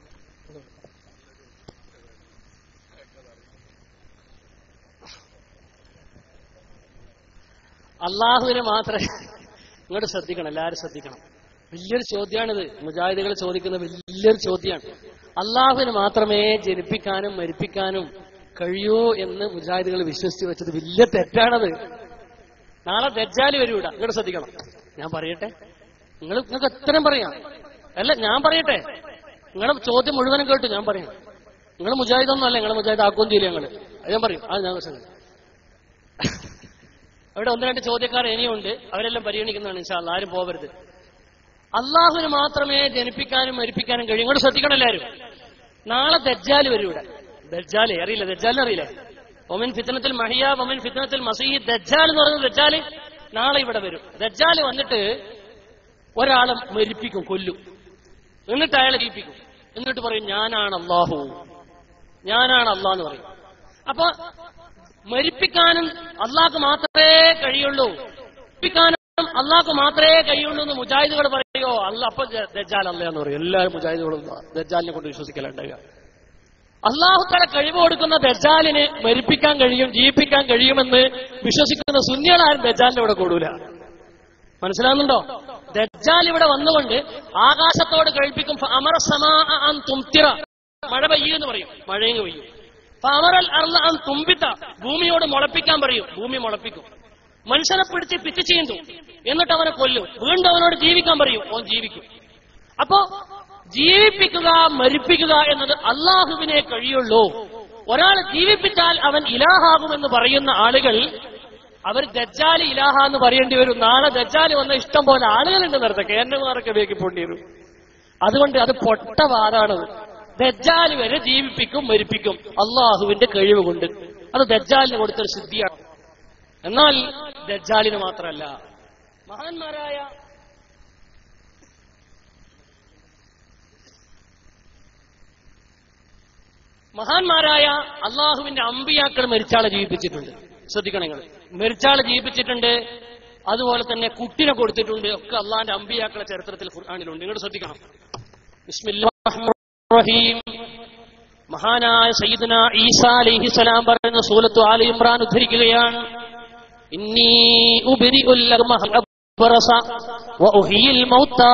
അള്ളാഹുവിന് മാത്രമേ ഇങ്ങോട്ട് ശ്രദ്ധിക്കണം എല്ലാവരും ശ്രദ്ധിക്കണം വലിയൊരു ചോദ്യമാണിത് മുജാഹിദുകൾ ചോദിക്കുന്ന വലിയൊരു ചോദ്യമാണ് അള്ളാഹുവിന് മാത്രമേ ജനിപ്പിക്കാനും മരിപ്പിക്കാനും കഴിയൂ എന്ന് മുജാഹിദുകൾ വിശ്വസിച്ച് വെച്ചത് വലിയ തെറ്റാണത് നാളെ ദജ്ജാല് വരൂട ഇങ്ങോട്ട് ശ്രദ്ധിക്കണം ഞാൻ പറയട്ടെ നിങ്ങൾ നിങ്ങൾക്ക് എത്രയും പറയാം അല്ല ഞാൻ പറയട്ടെ നിങ്ങളുടെ ചോദ്യം മുഴുവനും കേട്ടു ഞാൻ പറയാം നിങ്ങൾ മുജാഹിദൊന്നും അല്ല നിങ്ങൾ മുജാഹിദ് ആക്കുകയും ചെയ്യില്ല ഞങ്ങൾ അത് ഞാൻ പറയും അത് ഞാൻ ശ്രദ്ധിക്കും അവിടെ ഒന്ന് രണ്ട് ചോദ്യക്കാർ ഇനിയുണ്ട് അവരെല്ലാം പരിഗണിക്കുന്നതാണ് ഇൻഷാല്ല ആരും പോവരുത് അള്ളാഹുവിന് മാത്രമേ ജനിപ്പിക്കാനും മരിപ്പിക്കാനും കഴിയും ഇങ്ങോട്ട് ശ്രദ്ധിക്കണം എല്ലാവരും നാളെ ദജ്ജാല് വരും ഇവിടെ ദജ്ജാല് അറിയില്ല ദജ്ജാലിന് അറിയില്ലേ ഒമിൻ ഫിത്തനത്തിൽ മഹിയ ഒമിൻ ഫിത്തനത്തിൽ മസീഹ് ദജ്ജാൽ എന്ന് പറയുന്നത് ദജ്ജാല് നാളെ ഇവിടെ വരും ദജ്ജാല് വന്നിട്ട് ഒരാളെ മരിപ്പിക്കും കൊല്ലും എന്നിട്ട് അയാളെ ജീവിപ്പിക്കും എന്നിട്ട് പറയും ഞാനാണ് അള്ളാഹു ഞാനാണ് അള്ളാഹ് എന്ന് പറയും അപ്പൊ മരിപ്പിക്കാനും അള്ളാഹ്ക്ക് മാത്രമേ കഴിയുള്ളൂ മരിപ്പിക്കാനും അള്ളാഹ്ക്ക് മാത്രമേ കഴിയുള്ളൂ എന്ന് മുജാഹിദുകൾ പറയോ അല്ല അപ്പൊ ദ- ദജ്ജാൽ അല്ല എന്ന് പറയും എല്ലാവരും മുജാഹിദുകളും ദജ്ജാലിനെ കൊണ്ട് വിശ്വസിക്കലുണ്ടാകുക അള്ളാഹു തല കഴിവ് കൊടുക്കുന്ന ദജ്ജാലിന് മരിപ്പിക്കാൻ കഴിയും ജീവിപ്പിക്കാൻ കഴിയുമെന്ന് വിശ്വസിക്കുന്ന സുന്നികളാരും ദജ്ജാലിന്റെ ഇവിടെ കൂടൂല മനസ്സിലാകുന്നുണ്ടോ ദജ്ജാൽ ഇവിടെ വന്നുകൊണ്ട് ആകാശത്തോട് കഴിപ്പിക്കും അമര സമാ അൻ തുംതിറ മഴ പെയ്യുമെന്ന് പറയും മഴയും പെയ്യും ഫമറൽ അർള അൻ തുമ്പിത്ത ഭൂമിയോട് മുളപ്പിക്കാൻ പറയും ഭൂമി മുളപ്പിക്കും മനുഷ്യനെ പിടിച്ച് പിച്ച് ചീന്തും എന്നിട്ട് അവനെ കൊല്ലും വീണ്ടും അവനോട് ജീവിക്കാൻ പറയും അവൻ ജീവിക്കും അപ്പോ ജീവിപ്പിക്കുക മരിപ്പിക്കുക എന്നത് അള്ളാഹുവിനെ കഴിയുള്ളൂ ഒരാൾ ജീവിപ്പിച്ചാൽ അവൻ ഇലാഹാകുമെന്ന് പറയുന്ന ആളുകൾ അവർ ദജ്ജാലി ഇലാഹ എന്ന് പറയേണ്ടി വരും നാളെ ദജ്ജാലി വന്ന ഇഷ്ടം പോലെ ആളുകളുണ്ട് നേരത്തെ കേന്ദ്രമാരൊക്കെ വേഗി പോണ്ടി വരും അതുകൊണ്ട് അത് പൊട്ടവാദാണ് ദജ്ജാലി വരെ ജീവിപ്പിക്കും മരിപ്പിക്കും അള്ളാഹുവിന്റെ കഴിവ് കൊണ്ട് അത് ദജ്ജാലിന് കൊടുത്തൊരു സിദ്ധിയാണ് എന്നാൽ ദജ്ജാലിന് മാത്രമല്ല മഹാന്മാരായ മഹാന്മാരായ അള്ളാഹുവിന്റെ അമ്പിയാക്കൾ മരിച്ചാളെ ജീവിപ്പിച്ചിട്ടുണ്ട് ശ്രദ്ധിക്കണം നിങ്ങൾ മരിച്ചാളെ ജീവിപ്പിച്ചിട്ടുണ്ട് അതുപോലെ തന്നെ കുട്ടിനെ കൊടുത്തിട്ടുണ്ട് ഒക്കെ അള്ളാഹിന്റെ അമ്പിയാക്കളെ ചരിത്രത്തിൽ ഖുർആാനിലുണ്ട് നിങ്ങൾ ശ്രദ്ധിക്കണം ബിസ്മില്ലാഹിർ മഹാനായ സയ്യിദന ഈസാ അലൈഹിസലാം പറയുന്ന സൂലത്തു ആല ഇമ്രാൻ ഉദ്ധരിക്കുകയാണ് ഇന്നി ഉബരിഉൽ ലർമഹ البرص وأحيي الموتى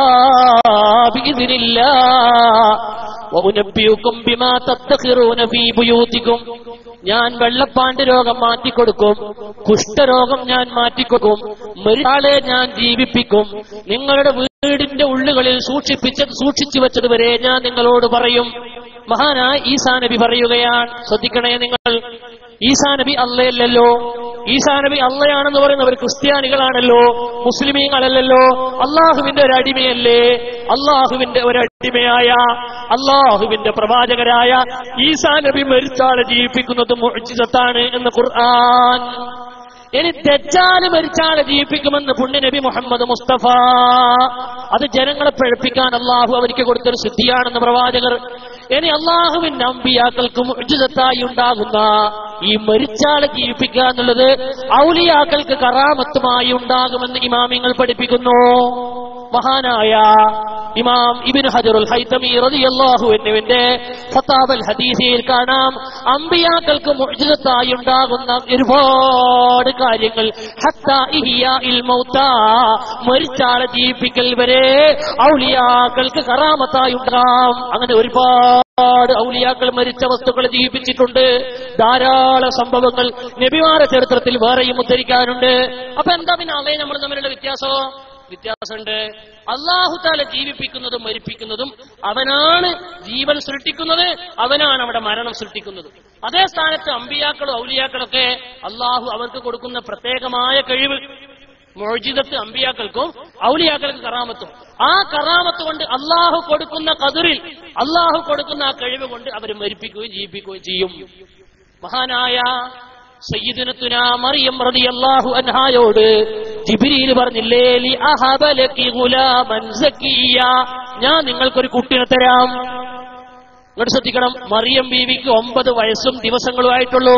بإذن الله وأنبئكم بما تدخرون في بيوتكم ഞാൻ വെള്ളപ്പാണ്ട് രോഗം മാറ്റിക്കൊടുക്കും കുഷ്ഠരോഗം ഞാൻ മാറ്റിക്കൊടുക്കും മരിച്ചാളെ ഞാൻ ജീവിപ്പിക്കും നിങ്ങളുടെ വീടിന്റെ ഉള്ളുകളിൽ സൂക്ഷിപ്പിച്ചത് സൂക്ഷിച്ചു വെച്ചത് വരെ ഞാൻ നിങ്ങളോട് പറയും മഹാനായ ഈസാ നബി പറയുകയാണ് ശ്രദ്ധിക്കണേ നിങ്ങൾ ഈസാ നബി അല്ലയല്ലല്ലോ ഈസാ നബി അള്ളയാണെന്ന് പറയുന്നവർ ക്രിസ്ത്യാനികളാണല്ലോ മുസ്ലിമീങ്ങളല്ലല്ലോ അള്ളാഹുവിന്റെ ഒരു അടിമയല്ലേ അള്ളാഹുവിന്റെ ഒരു അടിമയായ അള്ളാഹുവിന്റെ പ്രവാചകരായ ഈസാ നബി മരിച്ചാളെ ജീവിപ്പിക്കുന്നത് മുഅ്ജിസത്താണ് എന്ന് ഖുർആൻ ഇനി ദജ്ജാല് മരിച്ചാളെ ജീവിപ്പിക്കുമെന്ന് പുണ്യനബി മുഹമ്മദ് മുസ്തഫ അത് ജനങ്ങളെ പഴപ്പിക്കാൻ അള്ളാഹു അവർക്ക് കൊടുത്തൊരു സിദ്ധിയാണെന്ന് പ്രവാചകർ ഇനി അള്ളാഹുവിന്റെ അമ്പിയാക്കൾക്ക് മുജിതത്തായി ഉണ്ടാകുന്ന ഈ മരിച്ചാളെ ജീവിപ്പിക്കുക എന്നുള്ളത് ഔലിയാക്കൾക്ക് കറാമത്തുമായി ഉണ്ടാകുമെന്ന് ഇമാമിങ്ങൾ പഠിപ്പിക്കുന്നു മഹാനായ ഇമാം ഇബിൻ ഹജറുൽ ഹൈതമി റളിയല്ലാഹു എന്നിവന്റെ ഫത്താബൽ ഹദീസിൽ കാണാം അമ്പിയാക്കൾക്ക് മുഅ്ജിസത്തായി ഉണ്ടാകുന്ന ഒരുപാട് കാര്യങ്ങൾ ഹത്താ ഇഹിയാഇൽ മൗതാ മരിച്ചാളെ ജീവിപ്പിക്കൽ വരെ ഔലിയാക്കൾക്ക് കറാമത്തായി ഉണ്ടാകാം അങ്ങനെ ഒരുപാട് ഔലിയാക്കൾ മരിച്ച വസ്തുക്കളെ ജീവിപ്പിച്ചിട്ടുണ്ട് ധാരാളം സംഭവങ്ങൾ നബിമാര ചരിത്രത്തിൽ വേറെയും ഉദ്ധരിക്കാനുണ്ട് അപ്പൊ എന്താ പിന്നെ അവയെ നമ്മൾ തമ്മിലുള്ള വ്യത്യാസമോ വ്യത്യാസമുണ്ട് അള്ളാഹുത്താല ജീവിപ്പിക്കുന്നതും മരിപ്പിക്കുന്നതും അവനാണ് ജീവൻ സൃഷ്ടിക്കുന്നത് അവനാണ് അവിടെ മരണം സൃഷ്ടിക്കുന്നത് അതേ സ്ഥാനത്ത് അമ്പിയാക്കളും ഔലിയാക്കളൊക്കെ അള്ളാഹു അവർക്ക് കൊടുക്കുന്ന പ്രത്യേകമായ കഴിവ് മോജിതത്ത് അമ്പിയാക്കൾക്കും ഔലിയാക്കൾക്കും കറാമത്തും ആ കറാമത്ത് കൊണ്ട് അള്ളാഹു കൊടുക്കുന്ന കതിറിൽ അള്ളാഹു കൊടുക്കുന്ന ആ കഴിവ് കൊണ്ട് അവർ മരിപ്പിക്കുകയും ജീവിപ്പിക്കുകയും ചെയ്യും മഹാനായ സയ്യിദുനത്തുന മറിയം റളിയല്ലാഹു അൻഹായോട് ജിബ്രീൽ പറഞ്ഞില്ലേ ലി അഹബലകി ഗുലാമൻ സക്കിയ ഞാൻ നിങ്ങൾക്കൊരു കുട്ടിനെ തരാം ഇങ്ങോട്ട് ശ്രദ്ധിക്കണം മറിയം ബീവിക്ക് ഒമ്പത് വയസ്സും ദിവസങ്ങളും ആയിട്ടുള്ളൂ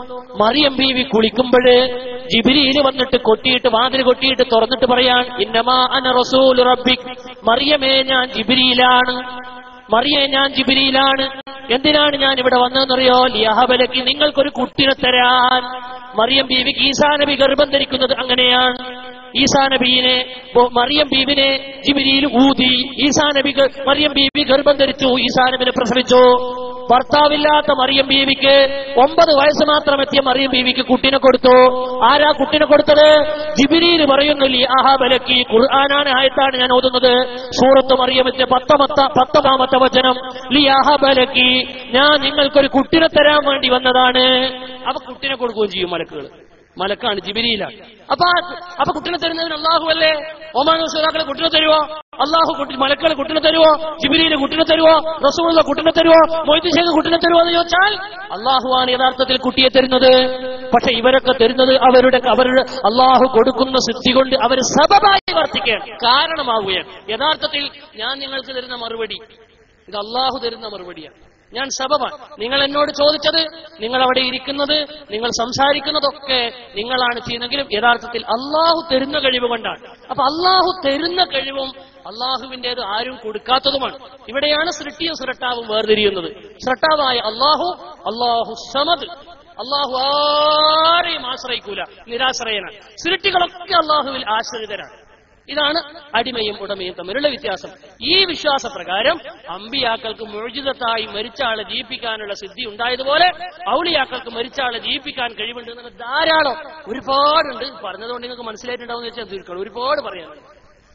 മറിയം ബീവി കുളിക്കുമ്പോഴ് ജിബിരിയിൽ വന്നിട്ട് കൊട്ടിയിട്ട് വാതിൽ കൊട്ടിയിട്ട് തുറന്നിട്ട് പറയാൻ ഇന്നമാ അന റസൂൽ റബ്ബിക് മറിയമേ ഞാൻ ജിബിരിയിലാണ് മറിയെ ഞാൻ ജിബിരിയിലാണ് എന്തിനാണ് ഞാൻ ഇവിടെ വന്നതെന്നറിയോ ലിയഹബലക്ക് നിങ്ങൾക്കൊരു കുട്ടിനെ തരാൻ മറിയം ബീവിക്ക് ഈസാ നബി ഗർഭം ധരിക്കുന്നത് അങ്ങനെയാണ് ഈസാ നബീനെ ബോ- മറിയം ബീവിനെ ജിബിരിയിൽ ഊതി ഈസാ നബി ഗ- മറിയം ബീവി ഗർഭം ധരിച്ചു ഈസാ നബിനെ പ്രസവിച്ചു ഭർത്താവില്ലാത്ത മറിയം ബീവിക്ക് ഒമ്പത് വയസ്സ് മാത്രം എത്തിയ മറിയം ബീവിക്ക് കുട്ടിനെ കൊടുത്തു ആരാ കുട്ടിനെ കൊടുത്തത് ജിബിരിയിൽ പറയുന്നു ലി അഹാബലക്കി ഖുർആനാണ് ആയത്താണ് ഞാൻ ഓതുന്നത് സൂറത്ത് മറിയമിന്റെ പത്തമത്ത പത്തമാമത്തെ വചനം ലി അഹബലക്കി ഞാൻ നിങ്ങൾക്കൊരു കുട്ടിനെ തരാൻ വേണ്ടി വന്നതാണ് അപ്പൊ കുട്ടിനെ കൊടുക്കുകയും ചെയ്യും മലക്കുകൾ മലക്കാണ് ജിബിരിയിലാണ് അപ്പൊ ആ- അപ്പൊ കുട്ടിനെ തരുന്നതിന് അള്ളാഹു അല്ലേ ഒമാനോ സുരാക്കളെ കുട്ടിനെ തരുവോ അള്ളാഹു കുട്ടി മലക്കളെ കുട്ടിനെ തരുവോ ജിബിരിയിലെ കുട്ടിനെ തരുവോ റസൂലുള്ള കുട്ടിനെ തരുവോ മൊയ്തുശേഖ കുട്ടിനെ തരുവോ എന്ന് ചോദിച്ചാൽ അള്ളാഹുവാണ് യഥാർത്ഥത്തിൽ കുട്ടിയെ തരുന്നത് പക്ഷെ ഇവരൊക്കെ തരുന്നത് അവരുടെ അവരുടെ അള്ളാഹു കൊടുക്കുന്ന സിദ്ധി കൊണ്ട് അവർ സബബായി വർത്തിക്കുകയാണ് കാരണമാവുകയാണ് യഥാർത്ഥത്തിൽ ഞാൻ നിങ്ങൾക്ക് തരുന്ന മറുപടി ഇത് അള്ളാഹു തരുന്ന മറുപടിയാണ് ഞാൻ സബബാണ് നിങ്ങൾ എന്നോട് ചോദിച്ചത് നിങ്ങൾ അവിടെ ഇരിക്കുന്നത് നിങ്ങൾ സംസാരിക്കുന്നതൊക്കെ നിങ്ങളാണ് ചെയ്യുന്നെങ്കിലും യഥാർത്ഥത്തിൽ അള്ളാഹു തരുന്ന കഴിവ് കൊണ്ടാണ് അപ്പൊ അള്ളാഹു തരുന്ന കഴിവും അള്ളാഹുവിന്റേത് ആരും കൊടുക്കാത്തതുമാണ് ഇവിടെയാണ് സൃഷ്ടിയും സുരട്ടാവും വേർതിരിയുന്നത് സൃഷ്ടാവായ അള്ളാഹു അള്ളാഹു സമത് അള്ളാഹു ആരെയും ആശ്രയിക്കൂല നിരാശ്രയനാണ് സൃഷ്ടികളൊക്കെ അള്ളാഹുവിൽ ആശ്രിതരാണ് ഇതാണ് അടിമയും ഉടമയും തമ്മിലുള്ള വ്യത്യാസം ഈ വിശ്വാസപ്രകാരം അമ്പിയാക്കൾക്ക് മോചിതത്തായി മരിച്ച ആളെ ജീവിപ്പിക്കാനുള്ള സിദ്ധി ഉണ്ടായതുപോലെ ഔലിയാക്കൾക്ക് മരിച്ച ആളെ ജീവിപ്പിക്കാൻ കഴിവുണ്ട് എന്നുള്ള ധാരാളം ഒരുപാടുണ്ട് പറഞ്ഞതുകൊണ്ട് നിങ്ങൾക്ക് മനസ്സിലായിട്ടുണ്ടാവും വെച്ചാൽ തീർക്കണം ഒരുപാട് പറയാനുണ്ട്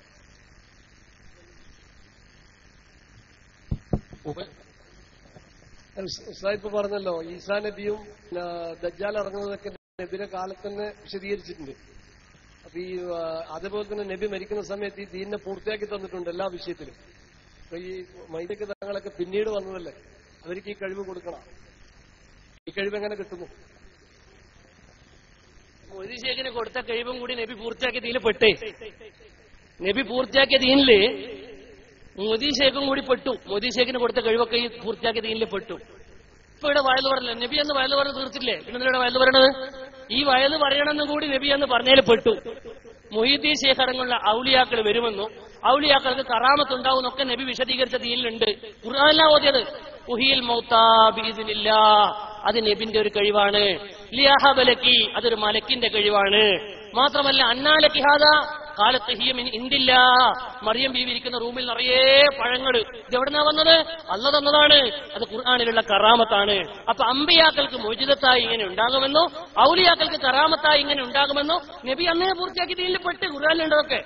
സാഹിബ് പറഞ്ഞല്ലോ ഈസാ നബിയും ആ, ദജ്ജാൽ ഇറങ്ങുന്നതൊക്കെ നബിയുടെ കാലത്ത് തന്നെ വിശദീകരിച്ചിട്ടുണ്ട് അപ്പൊ ഈ ആ, അതുപോലെ തന്നെ നബി മരിക്കുന്ന സമയത്ത് ഈ ദീനിനെ പൂർത്തിയാക്കി തന്നിട്ടുണ്ട് എല്ലാ വിഷയത്തിലും അപ്പൊ ഈ മൈദക്ക് തങ്ങളൊക്കെ പിന്നീട് വന്നതല്ലേ അവർക്ക് ഈ കഴിവ് കൊടുക്കണം ഈ കഴിവ് എങ്ങനെ കിട്ടുന്നു മൊയ്തീശേഖിന് കൊടുത്ത കഴിവും കൂടി നബി പൂർത്തിയാക്കിയ ദീനിൽ പെട്ടേ നബി പൂർത്തിയാക്കിയ ദീനില് മോദീശേഖും കൂടി പെട്ടു മോദീശേഖിന് കൊടുത്ത കഴിവൊക്കെ ഈ പൂർത്തിയാക്കിയ ദീനിൽ പെട്ടു ഇപ്പൊ ഇവിടെ വയല് പറഞ്ഞില്ല നബി എന്ന് വയല് പറഞ്ഞ് തീർത്തില്ലേ പിന്നെ ഇവിടെ വയല് പറയണത് ഈ വയല് പറയണമെന്ന് കൂടി നബി എന്ന് പറഞ്ഞതിൽ പെട്ടു മൊഹീദ്ദീൻ ശേഖ് അടങ്ങുള്ള ഔലിയാക്കൾ വരുമെന്നും ഔലിയാക്കൾക്ക് കറാമത്തുണ്ടാവും എന്നൊക്കെ നബി വിശദീകരിച്ച ദീനിലുണ്ട് ഖുർആാനിലാ ഓതിയത് ഉഹിയിൽ മൗത്താ ബിഇദ്നില്ല അത് നബിന്റെ ഒരു കഴിവാണ് ലിയാഹബലക്കി അതൊരു മലക്കിന്റെ കഴിവാണ് മാത്രമല്ല അന്നാലക്കി ഹാദ കാലത്ത് ഹിയമിൻ ഇന്തില്ല മറിയം ബീവി ഇരിക്കുന്ന റൂമിൽ നിറയെ പഴങ്ങള് ഇത് എവിടുന്നാ വന്നത് അല്ല തന്നതാണ് അത് ഖുർആാനിലുള്ള കറാമത്താണ് അപ്പൊ അമ്പിയാക്കൾക്ക് മോചിതത്തായി ഇങ്ങനെ ഉണ്ടാകുമെന്നോ ഔലിയാക്കൾക്ക് കറാമത്തായി ഇങ്ങനെ ഉണ്ടാകുമെന്നോ നബി അന്നേ പൂർത്തിയാക്കി ദീനിൽ പെട്ട് ഖുർആാനിലുണ്ടതൊക്കെ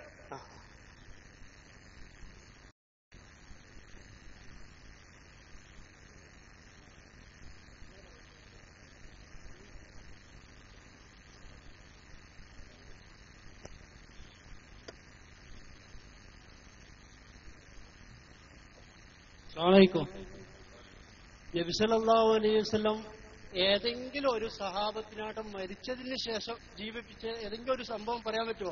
അസ്സലാമലൈക്കും നബി സല്ലല്ലാഹു അലൈഹി വസല്ലം ഏതെങ്കിലും ഒരു സഹാബത്തിനാട്ടം മരിച്ചതിന് ശേഷം ജീവിപ്പിച്ച ഏതെങ്കിലും ഒരു സംഭവം പറയാൻ പറ്റുമോ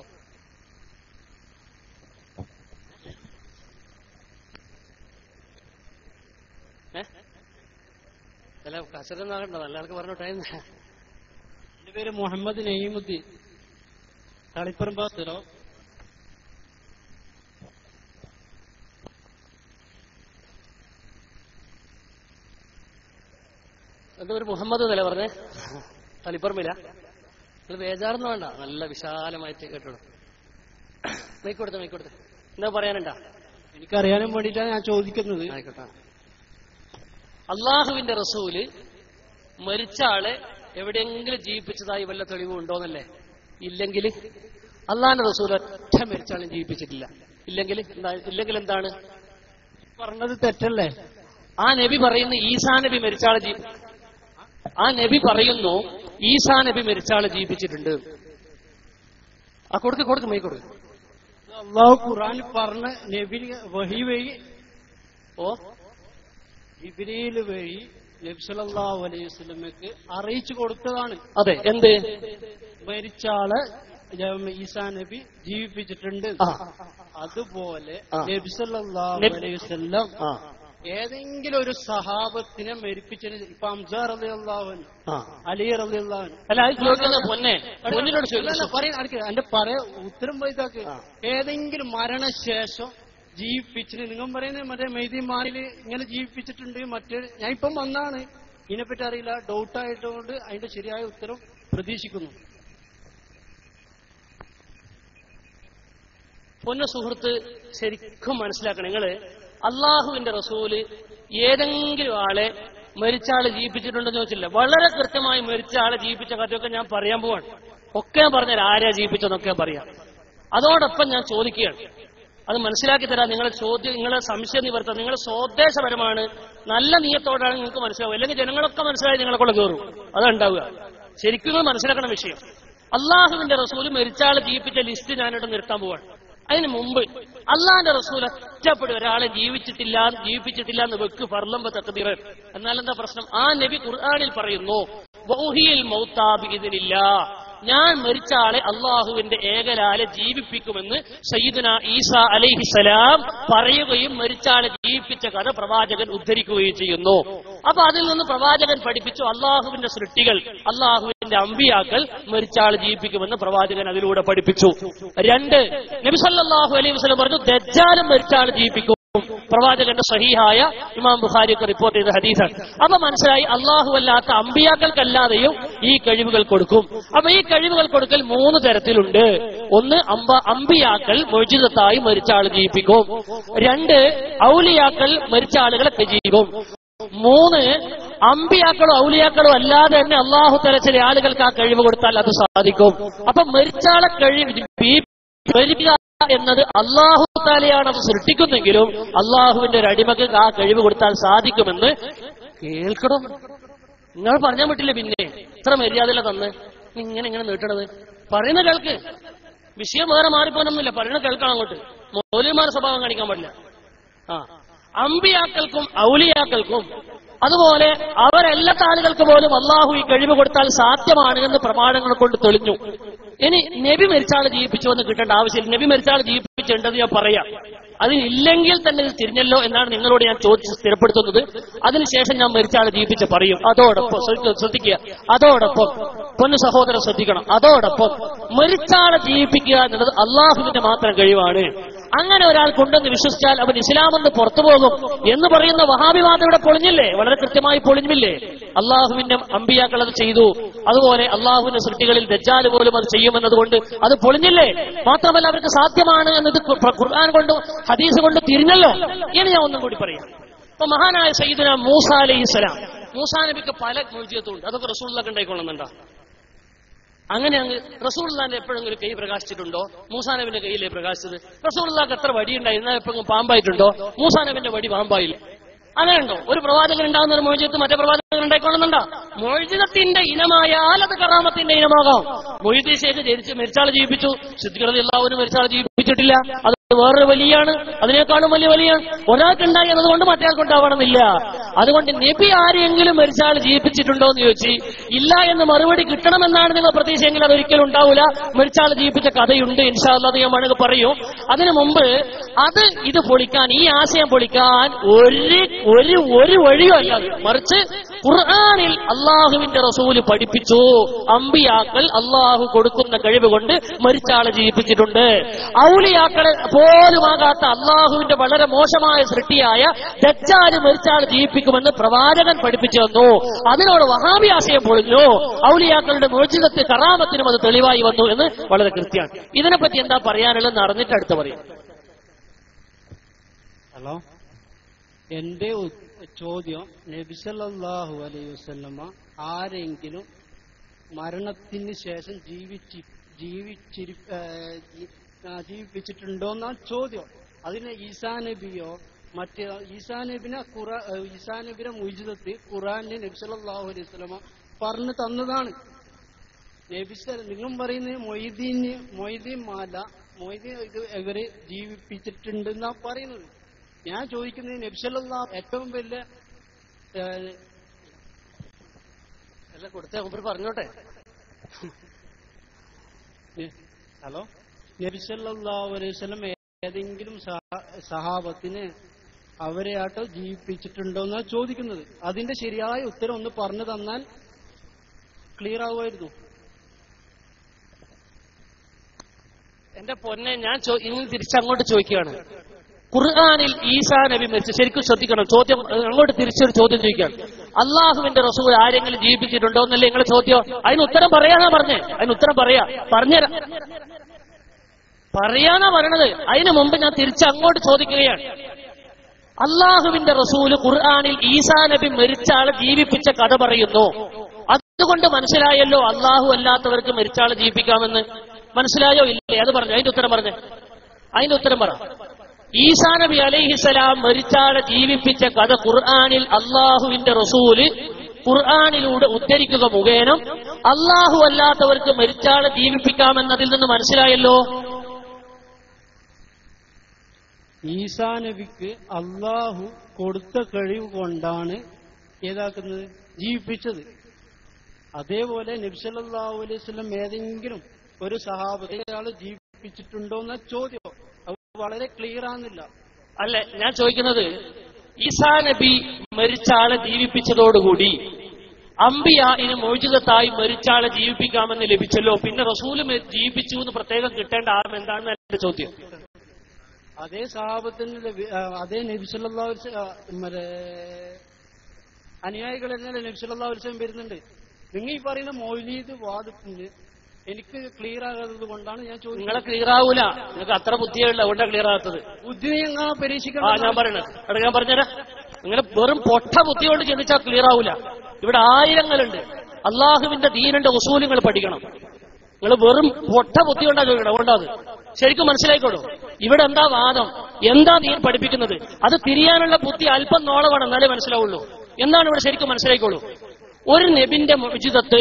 അല്ല കസരന്നാകണ്ട നല്ല ആൾക്ക് പറഞ്ഞു ടൈം എന്റെ പേര് മുഹമ്മദ് നെയ്മുദ്ദീൻ കളിപ്പറമ്പ സ്ഥലം എന്താ ഒരു മുഹമ്മദ് എന്നല്ലേ പറഞ്ഞേ തളിപ്പറമ്പില നിങ്ങൾ ബേജാറൊന്നും വേണ്ട നല്ല വിശാലമായിട്ട് കേട്ടോളൂ മൈക്കൊടുത്ത് മൈക്കൊടുത്ത് എന്താ പറയാനുണ്ടാ എനിക്കറിയാനും വേണ്ടിയിട്ടാണ് ഞാൻ ചോദിക്കുന്നത് ആയിക്കോട്ടെ അള്ളാഹുവിന്റെ റസൂല് മരിച്ച ആളെ എവിടെയെങ്കിലും ജീവിപ്പിച്ചതായി വല്ല തെളിവും ഉണ്ടോന്നല്ലേ ഇല്ലെങ്കിൽ അള്ളാഹിന്റെ റസൂൽ ഒറ്റ മരിച്ച ആളെ ജീവിപ്പിച്ചിട്ടില്ല ഇല്ലെങ്കിൽ എന്താ ഇല്ലെങ്കിൽ എന്താണ് പറഞ്ഞത് തെറ്റല്ലേ ആ നബി പറയുന്നു ഈസാ നബി മരിച്ചാളെ ജീ ആ നബി പറയുന്നു ഈസാ നബി മരിച്ചാളെ ജീവിപ്പിച്ചിട്ടുണ്ട് ആ കൊടുക്ക് കൊടുക്ക് മൈ കൊടുക്ക് അള്ളാഹു ഖുറാൻ പറഞ്ഞ നബി വഹി വഴി ഓ ജിബ്രീൽ വഴി നബി സല്ലല്ലാഹു അലൈഹി വസല്ലമക്ക് അറിയിച്ചു കൊടുത്തതാണ് അതെ എന്ത് മരിച്ച ആള് ഞാൻ ഈസാ നബി ജീവിപ്പിച്ചിട്ടുണ്ട് ആ അതുപോലെ ആ. നബി സല്ലല്ലാഹു നബി- അലൈഹി വസല്ലം ആ ഏതെങ്കിലും ഒരു സഹാബത്തിനെ മരിപ്പിച്ചതിന് ഇപ്പൊ അംസാർ റളിയല്ലാഹു ആ അലി റളിയല്ലാഹു അല്ല അത് ചോദിക്കുന്നത് പൊന്നെ പൊന്നിനോട് ചോദിക്കുന്നു പറയാൻ എന്റെ പറയാ ഉത്തരം പോയതാക്ക് ആ. ഏതെങ്കിലും മരണശേഷം ജീവിപ്പിച്ചിന് നിങ്ങൾ പറയുന്നത് മറ്റേ മെയ്തിമാരിൽ ഇങ്ങനെ ജീവിപ്പിച്ചിട്ടുണ്ട് മറ്റേ ഞാൻ ഇപ്പം വന്നാണ് ഇതിനെപ്പറ്റി അറിയില്ല ഡൗട്ട് ആയതുകൊണ്ട് അതിന്റെ ശരിയായ ഉത്തരം പ്രതീക്ഷിക്കുന്നു പൊന്ന സുഹൃത്ത് ശരിക്കും മനസ്സിലാക്കണം നിങ്ങള് അള്ളാഹുവിന്റെ റസൂല് ഏതെങ്കിലും ആളെ മരിച്ച ആളെ ജീവിപ്പിച്ചിട്ടുണ്ടെന്ന് ചോദിച്ചില്ല വളരെ കൃത്യമായി മരിച്ച ആളെ ജീവിപ്പിച്ച കഥയൊക്കെ ഞാൻ പറയാൻ പോവാണ് ഒക്കെ ഞാൻ പറഞ്ഞാൽ ആരാ ജീവിപ്പിച്ചെന്നൊക്കെ ഞാൻ പറയാം അതോടൊപ്പം ഞാൻ ചോദിക്കുകയാണ് അത് മനസ്സിലാക്കി തരാം നിങ്ങളെ ചോദ്യം നിങ്ങളെ സംശയം നിവർത്താൻ നിങ്ങളെ സ്വദേശപരമാണ് നല്ല നീയത്തോടാണ് നിങ്ങൾക്ക് മനസ്സിലാവും അല്ലെങ്കിൽ ജനങ്ങളൊക്കെ മനസ്സിലായി നിങ്ങളെ കൊണ്ട് കയറും അതുണ്ടാവുക ശരിക്കും നിങ്ങൾ മനസ്സിലാക്കണം വിഷയം അള്ളാഹുവിന്റെ റസൂല് മരിച്ച ആളെ ജീവിപ്പിച്ച ലിസ്റ്റ് ഞാനിവിടെ നിർത്താൻ പോവാണ് അതിന് മുമ്പ് അള്ളാന്റെ റസൂൽ ഒറ്റപ്പെടി ഒരാളെ ജീവിച്ചിട്ടില്ല ജീവിപ്പിച്ചിട്ടില്ല എന്ന് വെക്ക് ഫർലംബ തക്കതീർ എന്നാൽ എന്താ പ്രശ്നം ആ നബി ഖുർആാനിൽ പറയുന്നു വൗഹിയിൽ മൗത്താബിതിനില്ല ഞാൻ മരിച്ച ആളെ അള്ളാഹുവിന്റെ ഏകലാലെ ജീവിപ്പിക്കുമെന്ന് സയ്യിദുന ഈസ അലൈഹിസലാം പറയുകയും മരിച്ച ആളെ ജീവിപ്പിച്ച കഥ പ്രവാചകൻ ഉദ്ധരിക്കുകയും ചെയ്യുന്നു അപ്പൊ അതിൽ നിന്ന് പ്രവാചകൻ പഠിപ്പിച്ചു അള്ളാഹുവിന്റെ സൃഷ്ടികൾ അള്ളാഹുവിന്റെ അമ്പിയാക്കൾ മരിച്ച ആളെ ജീവിപ്പിക്കുമെന്ന് പ്രവാചകൻ അതിലൂടെ പഠിപ്പിച്ചു രണ്ട് നബി സല്ലല്ലാഹു അലൈഹി വസല്ലം പറഞ്ഞു ദജ്ജാലും മരിച്ച ആളെ ജീവിപ്പിക്കും പ്രവാചകന്റെ സഹീഹായ ഇമാം ബുഖാരിയൊക്കെ റിപ്പോർട്ട് ചെയ്ത ഹദീസാണ് അപ്പൊ മനസ്സിലായി അള്ളാഹു അല്ലാത്ത അമ്പിയാക്കൾക്കല്ലാതെയും ഈ കഴിവുകൾ കൊടുക്കും അപ്പൊ ഈ കഴിവുകൾ കൊടുക്കൽ മൂന്ന് തരത്തിലുണ്ട് ഒന്ന് അമ്പ അമ്പിയാക്കൾ മൊഴിജിതത്തായി മരിച്ച ആൾ ജീവിപ്പിക്കും രണ്ട് ഔലിയാക്കൾ മരിച്ച ആളുകളെ ജീവിക്കും മൂന്ന് അമ്പിയാക്കളോ ഔലിയാക്കളോ അല്ലാതെ തന്നെ അള്ളാഹു തല ചില ആളുകൾക്ക് ആ കഴിവ് കൊടുത്താൽ അത് സാധിക്കും അപ്പൊ മരിച്ചാളെ കഴിവ് മരിക്കുക എന്നത് അള്ളാഹു താലയാണ് അത് സൃഷ്ടിക്കുന്നെങ്കിലും അള്ളാഹുവിന്റെ ഒരു അടിമക്ക് ആ കഴിവ് കൊടുത്താൽ സാധിക്കുമെന്ന് കേൾക്കണം നിങ്ങൾ പറഞ്ഞാൽ പറ്റില്ല പിന്നെ ഇത്ര മര്യാദയില തന്ന് ഇങ്ങനെ ഇങ്ങനെ നീട്ടണത് പറയുന്ന കേൾക്ക് വിഷയം വേറെ മാറിപ്പോനൊന്നുമില്ല പറയുന്ന കേൾക്കണം അങ്ങോട്ട് മൗലിമാർ സ്വഭാവം കാണിക്കാൻ പാടില്ല ആ അമ്പിയാക്കൾക്കും ഔലിയാക്കൾക്കും അതുപോലെ അവരെല്ലാ ആളുകൾക്ക് പോലും അള്ളാഹു ഈ കഴിവ് കൊടുത്താൽ സാധ്യമാണ് എന്ന് പ്രമാണങ്ങൾ കൊണ്ട് തെളിഞ്ഞു ഇനി നബി മരിച്ചാൾ ജീവിപ്പിച്ചു എന്ന് കിട്ടേണ്ട ആവശ്യമില്ല നബി മരിച്ചാൾ ജീവിപ്പിച്ചിട്ടുണ്ടെന്ന് ഞാൻ പറയാം അതിനില്ലെങ്കിൽ തന്നെ ഇത് തിരിഞ്ഞല്ലോ എന്നാണ് നിങ്ങളോട് ഞാൻ ചോദിച്ച് സ്ഥിരപ്പെടുത്തുന്നത് അതിനുശേഷം ഞാൻ മരിച്ചാളെ ജീവിപ്പിച്ച് പറയും അതോടൊപ്പം ശ്രദ്ധിക്കുക- ശ്രദ്ധിക്കുക അതോടൊപ്പം പൊന്നു സഹോദരൻ ശ്രദ്ധിക്കണം അതോടൊപ്പം മരിച്ചാളെ ജീവിപ്പിക്കുക എന്നുള്ളത് അള്ളാഹുവിന്റെ മാത്രം കഴിവാണ് അങ്ങനെ ഒരാൾ കൊണ്ടെന്ന് വിശ്വസിച്ചാൽ അവൻ ഇസ്ലാമെന്ന് പുറത്തു പോകും എന്ന് പറയുന്ന വഹാബിവാദം ഇവിടെ പൊളിഞ്ഞില്ലേ വളരെ കൃത്യമായി പൊളിഞ്ഞില്ലേ അള്ളാഹുവിന്റെ അമ്പിയാക്കൾ അത് ചെയ്തു അതുപോലെ അള്ളാഹുവിന്റെ സൃഷ്ടികളിൽ ദജ്ജാല് പോലും അത് ചെയ്യുമെന്നതുകൊണ്ട് അത് പൊളിഞ്ഞില്ലേ മാത്രമല്ല അവർക്ക് സാധ്യമാണ് എന്നത് ഖു- ഖുർആൻ കൊണ്ട് ഹദീസ് കൊണ്ട് തിരിഞ്ഞല്ലോ ഇനി ഞാൻ ഒന്നും കൂടി പറയാം ഇപ്പൊ മഹാനായ സയ്യിദുന മൂസ അലൈഹി സ്വലാം മൂസാ നബിക്ക് പല ഉണ്ട് അതൊക്കെ റസൂള്ളൊക്കെ ഉണ്ടായിക്കൊള്ളുന്നുണ്ടോ അങ്ങനെ അങ്ങ് റസൂള്ളാന്റെ എപ്പോഴെങ്കിലും കൈ പ്രകാശിച്ചിട്ടുണ്ടോ മൂസാനബിന്റെ കയ്യിലേ പ്രകാശിച്ചത് റസൂള്ളാക്ക് എത്ര വടി ഉണ്ടായിരുന്ന എപ്പോഴും പാമ്പായിട്ടുണ്ടോ മൂസാനബിന്റെ വടി പാമ്പായില്ല അങ്ങനെ ഉണ്ടോ ഒരു പ്രവാചകൻ ഉണ്ടാകുന്ന ഒരു മോചിതത്ത് മറ്റേ പ്രവാചകൻ ഉണ്ടായിക്കൊള്ളുന്നുണ്ടോ മോചിതത്തിന്റെ ഇനമായാൽ അത് കറാമത്തിന്റെ ഇനമാകാം മൊയ്തി ശേഖ് ജനിച്ച് മരിച്ചാൾ ജീവിപ്പിച്ചു സിദ്ധികൃതി എല്ലാവരും മരിച്ചാൾ ജീവിപ്പിച്ചിട്ടില്ല അത് വേറൊരു വലിയാണ് അതിനേക്കാളും വലിയ വലിയാണ് ഒരാൾക്കുണ്ടായി എന്നതുകൊണ്ട് മറ്റേയാൾക്ക് ഉണ്ടാവണമെന്നില്ല അതുകൊണ്ട് നബി ആരെങ്കിലും മരിച്ചാൾ ജീവിപ്പിച്ചിട്ടുണ്ടോ എന്ന് ചോദിച്ച് ഇല്ല എന്ന് മറുപടി കിട്ടണമെന്നാണ് നിങ്ങൾ പ്രതീക്ഷയെങ്കിൽ അതൊരിക്കലും ഉണ്ടാവില്ല മരിച്ചാൾ ജീവിപ്പിച്ച കഥയുണ്ട് ഇൻഷാല്ല അത് ഞാൻ വേണമെങ്കിൽ പറയൂ അതിനു മുമ്പ് അത് ഇത് പൊളിക്കാൻ ഈ ആശയം പൊളിക്കാൻ ഒരു ഒരു ഒരു വഴിയോ അല്ല അത്. മറിച്ച് ഖുർആാനിൽ അള്ളാഹുവിന്റെ റസൂല് പഠിപ്പിച്ചു അമ്പിയാക്കൾ അള്ളാഹു കൊടുക്കുന്ന കഴിവ് കൊണ്ട് മരിച്ചാളെ ജീവിപ്പിച്ചിട്ടുണ്ട് ഔലിയാക്കളെ പോലുമാകാത്ത അള്ളാഹുവിന്റെ വളരെ മോശമായ സൃഷ്ടിയായ ദജ്ജാല് മരിച്ചാളെ ജീവിപ്പിക്കുമെന്ന് പ്രവാചകൻ പഠിപ്പിച്ചു തന്നു അതിനോട് വഹാബി ആശയം പൊളിഞ്ഞു ഔലിയാക്കളുടെ മോചിതത്ത് കറാമത്തിനും അത് തെളിവായി വന്നു എന്ന് വളരെ കൃത്യമാണ് ഇതിനെപ്പറ്റി എന്താ പറയാനുള്ളത് നടന്നിട്ട് അടുത്ത് പറയും ഹലോ എന്റെ ഉ- ചോദ്യം നബിസല്ലാഹു അലൈഹി വസല്ലമ ആരെങ്കിലും മരണത്തിന് ശേഷം ജീവിച്ചി ജീവിച്ചിരി ഏ, ജീ- ആ, ജീവിപ്പിച്ചിട്ടുണ്ടോ എന്നാണ് ചോദ്യം അതിന് ഈസാ നബിയോ മറ്റേ ഈസാ നബിനെ ഖുറ ഏ, ഈസാ നബിനെ മുജിതത്ത് ഖുറാന്റെ നബിസല്ലാഹു അലൈഹി വസല്ലമ പറഞ്ഞു തന്നതാണ് നബിസൽ നിങ്ങൾ പറയുന്നത് മൊയ്തീന് മൊയ്തീൻ മാല മൊയ്തീൻ ഇത് ഇവര് ജീവിപ്പിച്ചിട്ടുണ്ടെന്നാ പറയുന്നത് ഞാൻ ചോദിക്കുന്നത് നബിസലുള്ള ഏറ്റവും വലിയ ഏഹ്, അല്ല കൊടുത്തേ മുമ്പ് പറഞ്ഞോട്ടെ ഹലോ നബിസല്ലാഹു അലൈഹി വസല്ലം ഏതെങ്കിലും സഹ- സഹാബത്തിനെ അവരെ ആട്ടോ ജീവിപ്പിച്ചിട്ടുണ്ടോ എന്നാ ചോദിക്കുന്നത് അതിന്റെ ശരിയായ ഉത്തരം ഒന്ന് പറഞ്ഞു തന്നാൽ ക്ലിയർ ആവുമായിരുന്നു എന്റെ പൊന്നെ ഞാൻ ചോ- ഇനി തിരിച്ചങ്ങോട്ട് ചോദിക്കുകയാണ് ഖുർആാനിൽ ഈസാ നബി മരിച്ചു ശരിക്കും ശ്രദ്ധിക്കണം ചോദ്യം ഏഹ്, അങ്ങോട്ട് തിരിച്ചൊരു ചോദ്യം ചോദിക്കുകയാണ് അള്ളാഹുവിന്റെ റസൂൽ ആരെങ്കിലും ജീവിപ്പിച്ചിട്ടുണ്ടോ എന്നല്ലേ നിങ്ങളെ ചോദ്യം അതിന് ഉത്തരം പറയാനാ പറഞ്ഞേ അതിന് ഉത്തരം പറയാ പറഞ്ഞുതരാം പറയാനാ പറയണത് അതിനു മുമ്പ് ഞാൻ തിരിച്ച് അങ്ങോട്ട് ചോദിക്കുകയാണ് അള്ളാഹുവിന്റെ റസൂല് ഖുർആാനിൽ ഈസാ നബി മരിച്ച ആളെ ജീവിപ്പിച്ച കഥ പറയുന്നു അതുകൊണ്ട് മനസ്സിലായല്ലോ അള്ളാഹു അല്ലാത്തവർക്ക് മരിച്ച ആളെ ജീവിപ്പിക്കാമെന്ന് മനസ്സിലായോ ഇല്ലേ അത് പറഞ്ഞു അതിന്റെ ഉത്തരം പറഞ്ഞേ അതിന്റെ ഉത്തരം പറ ഈസാ നബി അലൈഹിസലാം മരിച്ചാളെ ജീവിപ്പിച്ച കഥ ഖുർആാനിൽ അള്ളാഹുവിന്റെ റസൂല് ഖുർആാനിലൂടെ ഉദ്ധരിക്കുക മുഖേന അള്ളാഹു അല്ലാത്തവർക്ക് മരിച്ചാളെ ജീവിപ്പിക്കാമെന്നതിൽ നിന്ന് മനസ്സിലായല്ലോ ഈസാ നബിക്ക് അള്ളാഹു കൊടുത്ത കഴിവ് കൊണ്ടാണ് ഏതാക്കുന്നത് ജീവിപ്പിച്ചത് അതേപോലെ നബ്സല്ലാഹു അലൈഹി സ്വലം ഏതെങ്കിലും ഒരു സഹാബത്തെ അയാൾ ജീവിപ്പിച്ചിട്ടുണ്ടോ എന്ന ചോദ്യം അത് വളരെ ക്ലിയർ ആകുന്നില്ല അല്ല ഞാൻ ചോദിക്കുന്നത് ഈസാ നബി മരിച്ച ആളെ ജീവിപ്പിച്ചതോടുകൂടി അമ്പിയ ഇനി മോചിതത്തായി മരിച്ച ആളെ ജീവിപ്പിക്കാമെന്ന് ലഭിച്ചല്ലോ പിന്നെ റസൂല് മ- ജീവിപ്പിച്ചു എന്ന് പ്രത്യേകം കിട്ടേണ്ട ആളും എന്താണെന്ന് എന്റെ ചോദ്യം അതേ സഹാബത്തിന് ലഭി- ആ, അതേ നബിസല്ലാ മറ്റേ അനുയായികൾ തന്നെ നബിസല്ലാ ഉത്സവം വരുന്നുണ്ട് നിങ്ങൾ ഈ പറയുന്ന മൗലീദ് വാദത്തിന് എനിക്ക് ക്ലിയർ ആകാത്തത് കൊണ്ടാണ് ഞാൻ നിങ്ങളെ ചോദിക്കുന്നത് ക്ലിയർ ആവൂല നിങ്ങൾക്ക് അത്ര ബുദ്ധിയുള്ള അതുകൊണ്ടാണ് ക്ലിയർ ആകാത്തത് ബുദ്ധിനെ എങ്ങാ ആ ഞാൻ പരീക്ഷിക്കണം പറയണത് എടാ ഞാൻ പറഞ്ഞുതരാം നിങ്ങൾ വെറും പൊട്ട ബുദ്ധി കൊണ്ട് ചിന്തിച്ചാൽ ക്ലിയർ ആവൂല ഇവിടെ ആയിരങ്ങളുണ്ട് അള്ളാഹുവിന്റെ ദീനിന്റെ ഉസൂലുകൾ പഠിക്കണം നിങ്ങൾ വെറും പൊട്ട ബുദ്ധി കൊണ്ടാ ചോദിക്കണം അതുകൊണ്ടത് ശരിക്കും മനസ്സിലായിക്കോളൂ ഇവിടെ എന്താ വാദം എന്താ ദീൻ പഠിപ്പിക്കുന്നത് അത് തിരിയാനുള്ള ബുദ്ധി അല്പം നോള വേണം എന്നാലേ മനസ്സിലാവുള്ളൂ എന്നാണ് ഇവിടെ ശരിക്കും മനസ്സിലായിക്കോളൂ ഒരു നബിന്റെ മോചിതത്ത്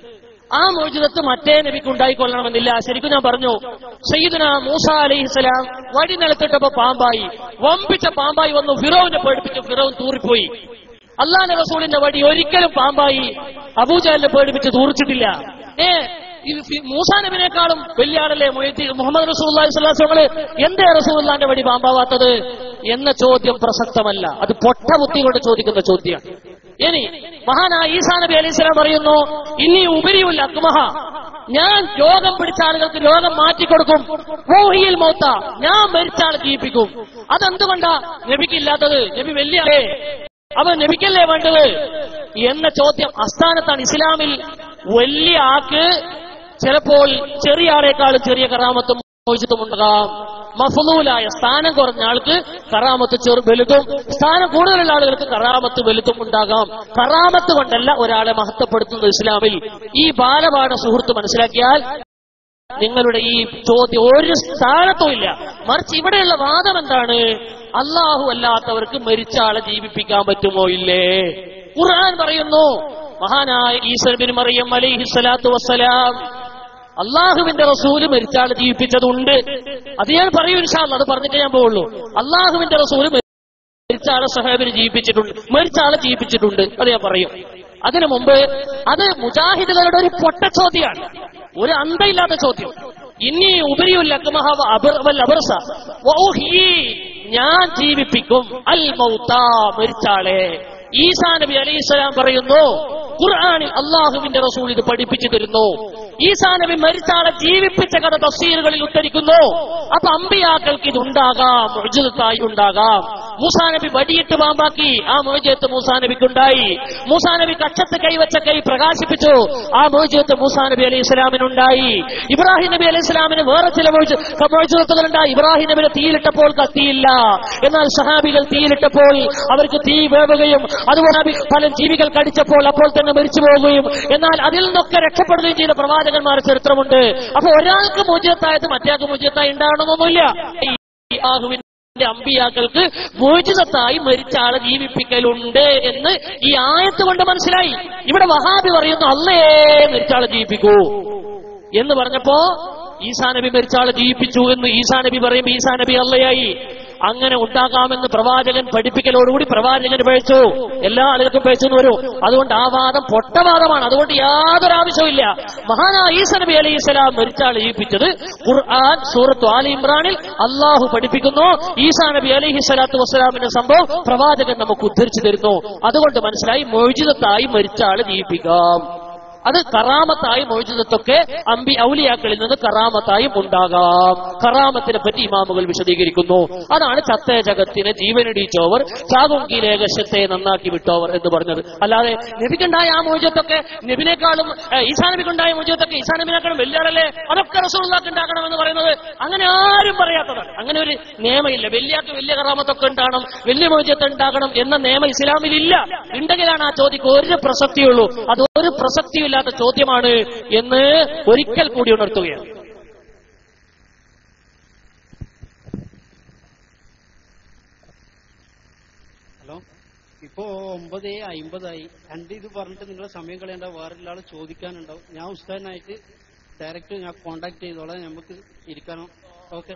ആ മോചിതത്ത് മറ്റേ നബിക്ക് ഉണ്ടായിക്കൊള്ളണമെന്നില്ല ശരിക്കും ഞാൻ പറഞ്ഞു സയ്യിദുന മൂസ അലൈഹിസ്സലാം വഴി നിലത്തിട്ടപ്പോ പാമ്പായി വമ്പിച്ച പാമ്പായി വന്നു ഫിറോവിനെ പേടിപ്പിച്ചു ഫിറോൻ തൂറിപ്പോയി അള്ളാന്റെ റസൂലിന്റെ വടി ഒരിക്കലും പാമ്പായി അബൂജാലിനെ പേടിപ്പിച്ച് തൂറിച്ചിട്ടില്ല ഏ ഇത് ഫി- മൂസാ നബിനേക്കാളും വലിയ ആളല്ലേ മൊയ്തി- മുഹമ്മദ് റസൂല്ലാസ്ലാസങ്ങള് എന്തേ റസൂല്ലാന്റെ വടി പാമ്പാവാത്തത് എന്ന ചോദ്യം പ്രസക്തമല്ല അത് പൊട്ട ബുദ്ധി കൊണ്ട് ചോദിക്കുന്ന ചോദ്യമാണ് ഇനി മഹാനായ ഈസാ നബി അലൈഹി സ്വലാം പറയുന്നു ഇനി ഉപരിയുള്ള അക്മഹ ഞാൻ രോഗം പിടിച്ച ആളുകൾക്ക് രോഗം മാറ്റിക്കൊടുക്കും റൂഹിയിൽ മൗത്ത ഞാൻ മരിച്ച ആളെ ജീവിപ്പിക്കും അതെന്തുകൊണ്ടാ നബിക്കില്ലാത്തത് നബി വലിയ ആളേ അവൻ നബിക്കല്ലേ വേണ്ടത് എന്ന ചോദ്യം അസ്ഥാനത്താണ് ഇസ്ലാമിൽ വലിയ ആക്ക് ചിലപ്പോൾ ചെറിയ ആളെക്കാളും ചെറിയ കറാമത്തും മോചിതം ഉണ്ടാകാം മഫലൂലായ സ്ഥാനം കുറഞ്ഞ ആൾക്ക് കറാമത്ത് ചെറു വലുതും സ്ഥാനം കൂടുതലുള്ള ആളുകൾക്ക് കറാമത്ത് വലുതും ഉണ്ടാകാം കറാമത്ത് കൊണ്ടല്ല ഒരാളെ മഹത്വപ്പെടുത്തുന്നത് ഇസ്ലാമിൽ ഈ ബാലപാഠ സുഹൃത്ത് മനസ്സിലാക്കിയാൽ നിങ്ങളുടെ ഈ ചോദ്യം ഒരു സ്ഥാനത്തും ഇല്ല മറിച്ച് ഇവിടെയുള്ള വാദം എന്താണ് അള്ളാഹു അല്ലാത്തവർക്ക് മരിച്ച ആളെ ജീവിപ്പിക്കാൻ പറ്റുമോ ഇല്ലേ ഖുർആൻ പറയുന്നു മഹാനായ ഈസർ ബിൻ മറിയം അലൈഹി സ്വലാത്തു വസ്സലാം അള്ളാഹുവിന്റെ റസൂല് മരിച്ച ആളെ ജീവിപ്പിച്ചതുണ്ട് അത് ഞാൻ പറയൂ ഇൻഷാല്ല അത് പറഞ്ഞിട്ടേ ഞാൻ പോവുള്ളൂ അള്ളാഹുവിന്റെ റസൂല് മരിച്ച ആളെ സഹാബിന് ജീവിപ്പിച്ചിട്ടുണ്ട് മരിച്ച ആളെ ജീവിപ്പിച്ചിട്ടുണ്ട് അത് ഞാൻ പറയും അതിനു മുമ്പ് അത് മുജാഹിദുകളുടെ ഒരു പൊട്ട ചോദ്യമാണ് ഒരു അന്തയില്ലാത്ത ചോദ്യം ഇനി ഉപരിയുൽ അക്മഹ വ വൽ അബർസ വൗഹി ഞാൻ ജീവിപ്പിക്കും അൽ മൗത്ത മരിച്ചാളെ ഈസാ നബി അലൈഹി സ്വലാം പറയുന്നു ഖുർആനിൽ അള്ളാഹുവിന്റെ റസൂൽ ഇത് പഠിപ്പിച്ചു തരുന്നു ഈസാ നബി മരിച്ചാളെ ജീവിപ്പിച്ച കഥ തഫ്സീറുകളിൽ ഉദ്ധരിക്കുന്നു അപ്പൊ അമ്പിയാക്കൾക്ക് ഇത് ഉണ്ടാകാം മുഅ്ജിസത്തായി ഉണ്ടാകാം മൂസാ നബി വടിയിട്ട് പാമ്പാക്കി ആ മോചത്ത് മൂസാ നബിക്കുണ്ടായി മൂസാ നബി കക്ഷത്ത് കൈവച്ച കൈ പ്രകാശിപ്പിച്ചു ആ മോചത്ത് മൂസാ നബി അലൈഹി ഇസ്ലാമിനുണ്ടായി ഇബ്രാഹിം നബി അലൈഹി ഇസ്ലാമിന് വേറെ ചില മോചത്തുകളുണ്ടായി ഇബ്രാഹിം നബിനെ തീയിലിട്ടപ്പോൾ കത്തിയില്ല എന്നാൽ സഹാബികൾ തീയിലിട്ടപ്പോൾ അവർക്ക് തീ വേവുകയും അതുപോലെ നബി പല ജീവികൾ കടിച്ചപ്പോൾ അപ്പോൾ തന്നെ മരിച്ചു പോവുകയും എന്നാൽ അതിൽ നിന്നൊക്കെ രക്ഷപ്പെടുകയും ചെയ്ത പ്രവാചകന്മാരുടെ ചരിത്രമുണ്ട് അപ്പൊ ഒരാൾക്ക് മോചിതത്തായത് മറ്റേയാൾക്ക് മോചിതത്തായി ഉണ്ടാകണമെന്നൊന്നുമില്ല ഈ ആഹുവിന്റെ അമ്പിയാക്കൾക്ക് മോചിതത്തായി മരിച്ച ആളെ ജീവിപ്പിക്കലുണ്ട് എന്ന് ഈ ആയത്ത് കൊണ്ട് മനസ്സിലായി ഇവിടെ വഹാബി പറയുന്നു അല്ലേ മരിച്ച ആളെ ജീവിപ്പിക്കൂ എന്ന് പറഞ്ഞപ്പോ ഈസാ നബി മരിച്ച ആളെ ജീവിപ്പിച്ചു എന്ന് ഈസാ നബി പറയുമ്പോൾ ഈസാ നബി അള്ളയായി അങ്ങനെ ഉണ്ടാകാമെന്ന് പ്രവാചകൻ പഠിപ്പിക്കലോടുകൂടി പ്രവാചകൻ പഴിച്ചു എല്ലാ ആളുകൾക്കും പഴിച്ചു എന്ന് വരും അതുകൊണ്ട് ആ വാദം പൊട്ടവാദമാണ് അതുകൊണ്ട് യാതൊരു ആവശ്യമില്ല മഹാനായ ഈസ നബി അലൈഹി സ്വലാം മരിച്ച ആളെ ജീവിപ്പിച്ചത് ഖുർആൻ സൂറത്ത് ആലി ഇമ്രാനിൽ അള്ളാഹു പഠിപ്പിക്കുന്നു ഈസാ നബി അലൈഹി സ്വലാത്തു വസ്സലാമിന്റെ സംഭവം പ്രവാചകൻ നമുക്ക് ഉദ്ധരിച്ചു തരുന്നു അതുകൊണ്ട് മനസ്സിലായി മൊഴിജിതത്തായി മരിച്ച ആളെ ജീവിപ്പിക്കാം അത് കറാമത്തായി മോചിതത്തൊക്കെ അമ്പി ഔലിയാക്കളിൽ നിന്ന് കറാമത്തായും ഉണ്ടാകാം കറാമത്തിനെ പറ്റി ഇമാമുകൾ വിശദീകരിക്കുന്നു അതാണ് ചത്തേ ജഗത്തിനെ ജീവനിടിച്ചോവർ ചാകുങ്കിലേകശത്തെ നന്നാക്കി വിട്ടോവർ എന്ന് പറഞ്ഞത് അല്ലാതെ നബിക്കുണ്ടായ ആ മോചത്തൊക്കെ നബിനേക്കാളും ഏ, ഈസാ നബിക്കുണ്ടായ മോചത്തൊക്കെ ഈസാ നബിനേക്കാളും വലിയ ആളല്ലേ അതൊക്കെ റസൂള്ളാക്ക് ഉണ്ടാക്കണം എന്ന് പറയുന്നത് അങ്ങനെ ആരും പറയാത്തതാണ് അങ്ങനെ ഒരു നിയമമില്ല വലിയാക്ക് വലിയ കറാമത്തൊക്കെ ഉണ്ടാകണം വലിയ മോചത്ത് ഉണ്ടാകണം എന്ന നിയമം ഇസ്ലാമിൽ ഇല്ല ഉണ്ടെങ്കിലാണ് ആ ചോദ്യക്ക് ഒരു പ്രസക്തിയുള്ളൂ അത് ഒരു പ്രസക്തിയില്ലാത്ത ചോദ്യമാണ് എന്ന് ഒരിക്കൽ കൂടി ഉണർത്തുകയാണ് ഹലോ ഇപ്പോ ഒമ്പത് അമ്പതായി രണ്ട് ഇത് പറഞ്ഞിട്ട് നിങ്ങളെ സമയം കളയേണ്ട വേറൊരു ആൾ ചോദിക്കാനുണ്ടാവും ഞാൻ ഉസ്താദിനായിട്ട് ഡയറക്റ്റ് ഞാൻ കോണ്ടാക്ട് ചെയ്തോളാം നമുക്ക് ഇരിക്കാനോ ഓക്കെ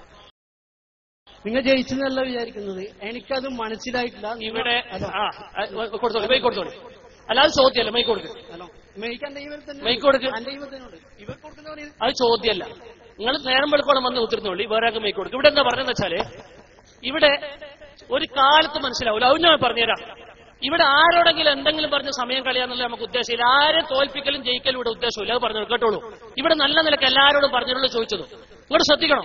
നിങ്ങൾ ജയിച്ചെന്നല്ല വിചാരിക്കുന്നത് എനിക്കത് മനസ്സിലായിട്ടില്ല നിങ്ങൾ- ഇവിടെ ഹലോ ആ ആ, കൊടുത്തോളൂ മൈക്ക് കൊടുത്തോളൂ അല്ലാതെ ചോദ്യമല്ല മൈക്ക് കൊടുക്കുക ഹലോ മേയ്ക്ക് എന്റെ ഇവർ തന്നെ മൈക്ക് കൊടുക്ക്. എന്റെ ഇവർ തന്നെ ഉണ്ട് ഇവർ കൊടുക്കുന്നവർ അത് ചോദ്യമല്ല നിങ്ങൾ നേരം വെളുക്കോളം വന്ന് ഉത്തിരുന്നോളി വേറെ ആൾക്ക് മൈക്ക് കൊടുക്കും ഇവിടെ എന്താ പറഞ്ഞതെന്ന് വെച്ചാല് ഇവിടെ ഒരു കാലത്ത് മനസ്സിലാവില്ല അത് ഞാൻ പറഞ്ഞുതരാം ഇവിടെ ആരോടെങ്കിലും എന്തെങ്കിലും പറഞ്ഞ് സമയം കളയാന്നുള്ള നമുക്ക് ഉദ്ദേശമില്ല ആരെ തോൽപ്പിക്കലും ജയിക്കലും ഇവിടെ ഉദ്ദേശമില്ല അത് പറഞ്ഞു കേട്ടോളൂ ഇവിടെ നല്ല നിലക്ക് എല്ലാവരോടും പറഞ്ഞിട്ടുള്ള ചോദിച്ചത് ഇവിടെ ശ്രദ്ധിക്കണം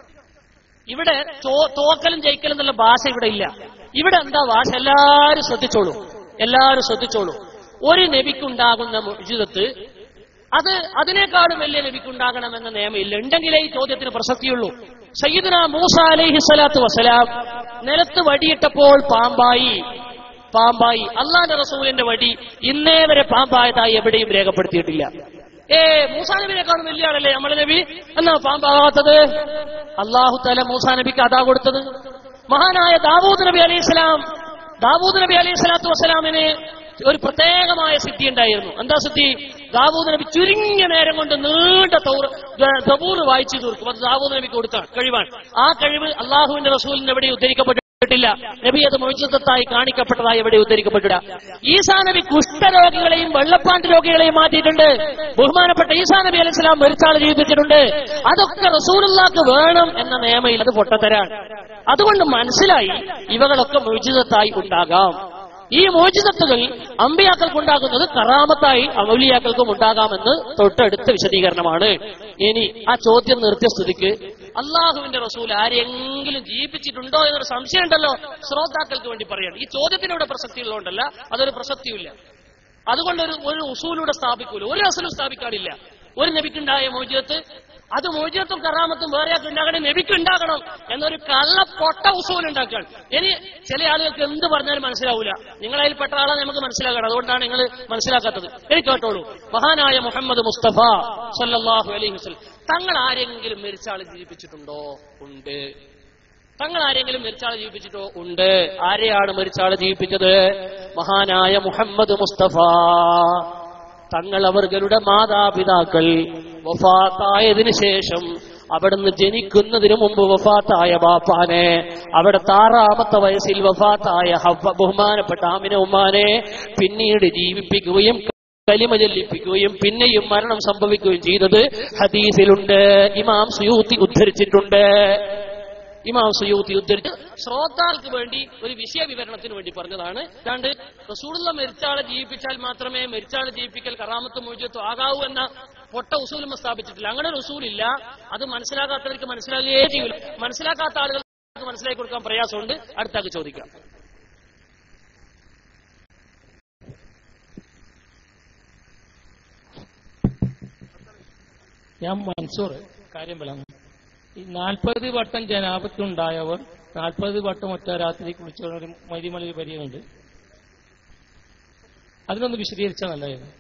ഇവിടെ തോ- തോക്കലും ജയിക്കലും എന്നുള്ള ഭാഷ ഇവിടെ ഇല്ല ഇവിടെ എന്താ ഭാഷ എല്ലാരും ശ്രദ്ധിച്ചോളൂ എല്ലാരും ശ്രദ്ധിച്ചോളൂ ഒരു നബിക്കുണ്ടാകുന്ന മുജിതത്ത് അത് അതിനേക്കാളും വലിയ നബിക്കുണ്ടാകണമെന്ന നിയമമില്ല ഉണ്ടെങ്കിലേ ഈ ചോദ്യത്തിന് പ്രസക്തിയുള്ളൂ സയ്യിദുന മൂസ അലൈഹി സ്വലാത്തു വസ്സലാം നിലത്ത് വടിയിട്ടപ്പോൾ പാമ്പായി പാമ്പായി അള്ളാന്റെ റസൂലിന്റെ വടി ഇന്നേ വരെ പാമ്പായതായി എവിടെയും രേഖപ്പെടുത്തിയിട്ടില്ല ഏ മൂസാ നബിനെക്കാളും വലിയ ആളല്ലേ നമ്മളെ നബി എന്നാ പാമ്പാകാത്തത് അള്ളാഹു തല മൂസാ നബിക്ക് അതാ കൊടുത്തത് മഹാനായ ദാവൂദ് നബി അലൈഹി സ്വലാം ദാവൂദ് നബി അലൈഹി സ്വലാത്തു വസ്സലാമിന് ഒരു പ്രത്യേകമായ സിദ്ധി ഉണ്ടായിരുന്നു എന്താ സിദ്ധി ദാവൂദ് നബി ചുരുങ്ങിയ നേരം കൊണ്ട് നീണ്ട തൗർ- ദ- ദബൂർ വായിച്ചു തീർക്കും അത് ദാവൂദ് നബിക്ക് കൊടുത്ത കഴിവാണ് ആ കഴിവ് അള്ളാഹുവിന്റെ റസൂലിന് എവിടെ ഉദ്ധരിക്കപ്പെട്ടിട്ടില്ല നബി അത് മൊഴിച്ചത്തായി കാണിക്കപ്പെട്ടതായി എവിടെ ഉദ്ധരിക്കപ്പെട്ടില്ല ഈസാ നബി കുഷ്ഠരോഗികളെയും വെള്ളപ്പാണ്ട് രോഗികളെയും മാറ്റിയിട്ടുണ്ട് ബഹുമാനപ്പെട്ട ഈസാ നബി അലൈഹി സ്വലാം മരിച്ചാൾ ജീവിപ്പിച്ചിട്ടുണ്ട് അതൊക്കെ റസൂലുള്ളാക്ക് വേണം എന്ന നിയമയിൽ അത് പൊട്ടത്തരാണ് അതുകൊണ്ട് മനസ്സിലായി ഇവകളൊക്കെ മോചിതത്തായി ഉണ്ടാകാം ഈ മോചിതത്തുകൾ അമ്പിയാക്കൾക്കുണ്ടാകുന്നത് കറാമത്തായി ഔലിയാക്കൾക്കും ഉണ്ടാകാമെന്ന് തൊട്ടടുത്ത വിശദീകരണമാണ് ഇനി ആ ചോദ്യം നിർത്തിയ സ്ഥിതിക്ക് അള്ളാഹുവിന്റെ റസൂൽ ആരെങ്കിലും ജീവിപ്പിച്ചിട്ടുണ്ടോ എന്നൊരു സംശയം ഉണ്ടല്ലോ ശ്രോതാക്കൾക്ക് വേണ്ടി പറയാണ് ഈ ചോദ്യത്തിനൂടെ പ്രസക്തി ഉള്ളതുകൊണ്ടല്ല അതൊരു പ്രസക്തിയില്ല അതുകൊണ്ട് ഒരു ഒരു ഉസൂലൂടെ സ്ഥാപിക്കൂല ഒരു അസലും സ്ഥാപിക്കാനില്ല ഒരു നബിക്കുണ്ടായ മോചിതത്ത് അത് മോചിതത്തും കറാമത്തും വേറെ ആൾക്ക് ഉണ്ടാകണം നബിക്ക് ഉണ്ടാകണം എന്നൊരു കള്ള പൊട്ട ഉസൂൽ ഉണ്ടാക്കാൻ ഇനി ചില ആളുകൾക്ക് എന്ത് പറഞ്ഞാലും മനസ്സിലാവൂല നിങ്ങളതിൽ പെട്ട ആളാണ് നമുക്ക് മനസ്സിലാക്കണം അതുകൊണ്ടാണ് നിങ്ങൾ മനസ്സിലാക്കാത്തത് എനിക്ക് കേട്ടോളൂ മഹാനായ മുഹമ്മദ് മുസ്തഫ സല്ലല്ലാഹു അലൈഹി വസല്ലം തങ്ങൾ ആരെങ്കിലും മരിച്ച ആളെ ജീവിപ്പിച്ചിട്ടുണ്ടോ ഉണ്ട് തങ്ങൾ ആരെങ്കിലും മരിച്ചാളെ ജീവിപ്പിച്ചിട്ടോ ഉണ്ട് ആരെയാണ് മരിച്ചാളെ ജീവിപ്പിച്ചത് മഹാനായ മുഹമ്മദ് മുസ്തഫ തങ്ങൾ അവர்களுടെ മാതാപിതാക്കൾ വഫാത്തായതിനു ശേഷം അവിടുന്ന് ജനിക്കുന്നതിന് മുമ്പ് വഫാത്തായ ബാപ്പാനെ അവിടെ ആറാമത്തെ വയസ്സിൽ വഫാത്തായ ഹവ്വ ബഹുമാനപ്പെട്ട ആമിന ഉമ്മാനെ പിന്നീട് ജീവിപ്പിക്കുകയും കലിമ ചൊല്ലിപ്പിക്കുകയും പിന്നെയും മരണം സംഭവിക്കുകയും ചെയ്തത് ഹദീസിലുണ്ട് ഇമാം സുയൂത്തി ഉദ്ധരിച്ചിട്ടുണ്ട് ഇമാം സുയൂത്തി ഉദ്ധരിച്ച് ശ്രോതാക്കൾക്ക് വേണ്ടി ഒരു വിഷയ വിവരണത്തിന് വേണ്ടി പറഞ്ഞതാണ് രണ്ട് റസൂലുള്ള മരിച്ചാളെ ജീവിപ്പിച്ചാൽ മാത്രമേ മരിച്ചാളെ ജീവിപ്പിക്കൽ കറാമത്തും മോചിതത്തും ആകാവൂ എന്ന പൊട്ട ഉസൂലും സ്ഥാപിച്ചിട്ടില്ല അങ്ങനെ ഒരു ഉസൂലില്ല അത് മനസ്സിലാക്കാത്തവർക്ക് മനസ്സിലാകുകയേ ചെയ്യില്ല മനസ്സിലാക്കാത്ത ആളുകൾക്ക് മനസ്സിലാക്കി കൊടുക്കാൻ പ്രയാസമുണ്ട് അടുത്താക്ക് ചോദിക്കാം ഞാൻ മൻസൂർ കാര്യമ്പലം ഈ നാൽപ്പത് വട്ടം ജനാപത്തുണ്ടായവർ നാൽപ്പത് വട്ടം ഒറ്റ രാത്രി കുളിച്ചുള്ള ഒരു മരിമലയിൽ പരിയുണ്ട് അതിനൊന്ന് വിശദീകരിച്ചാൽ നല്ലതായിരുന്നു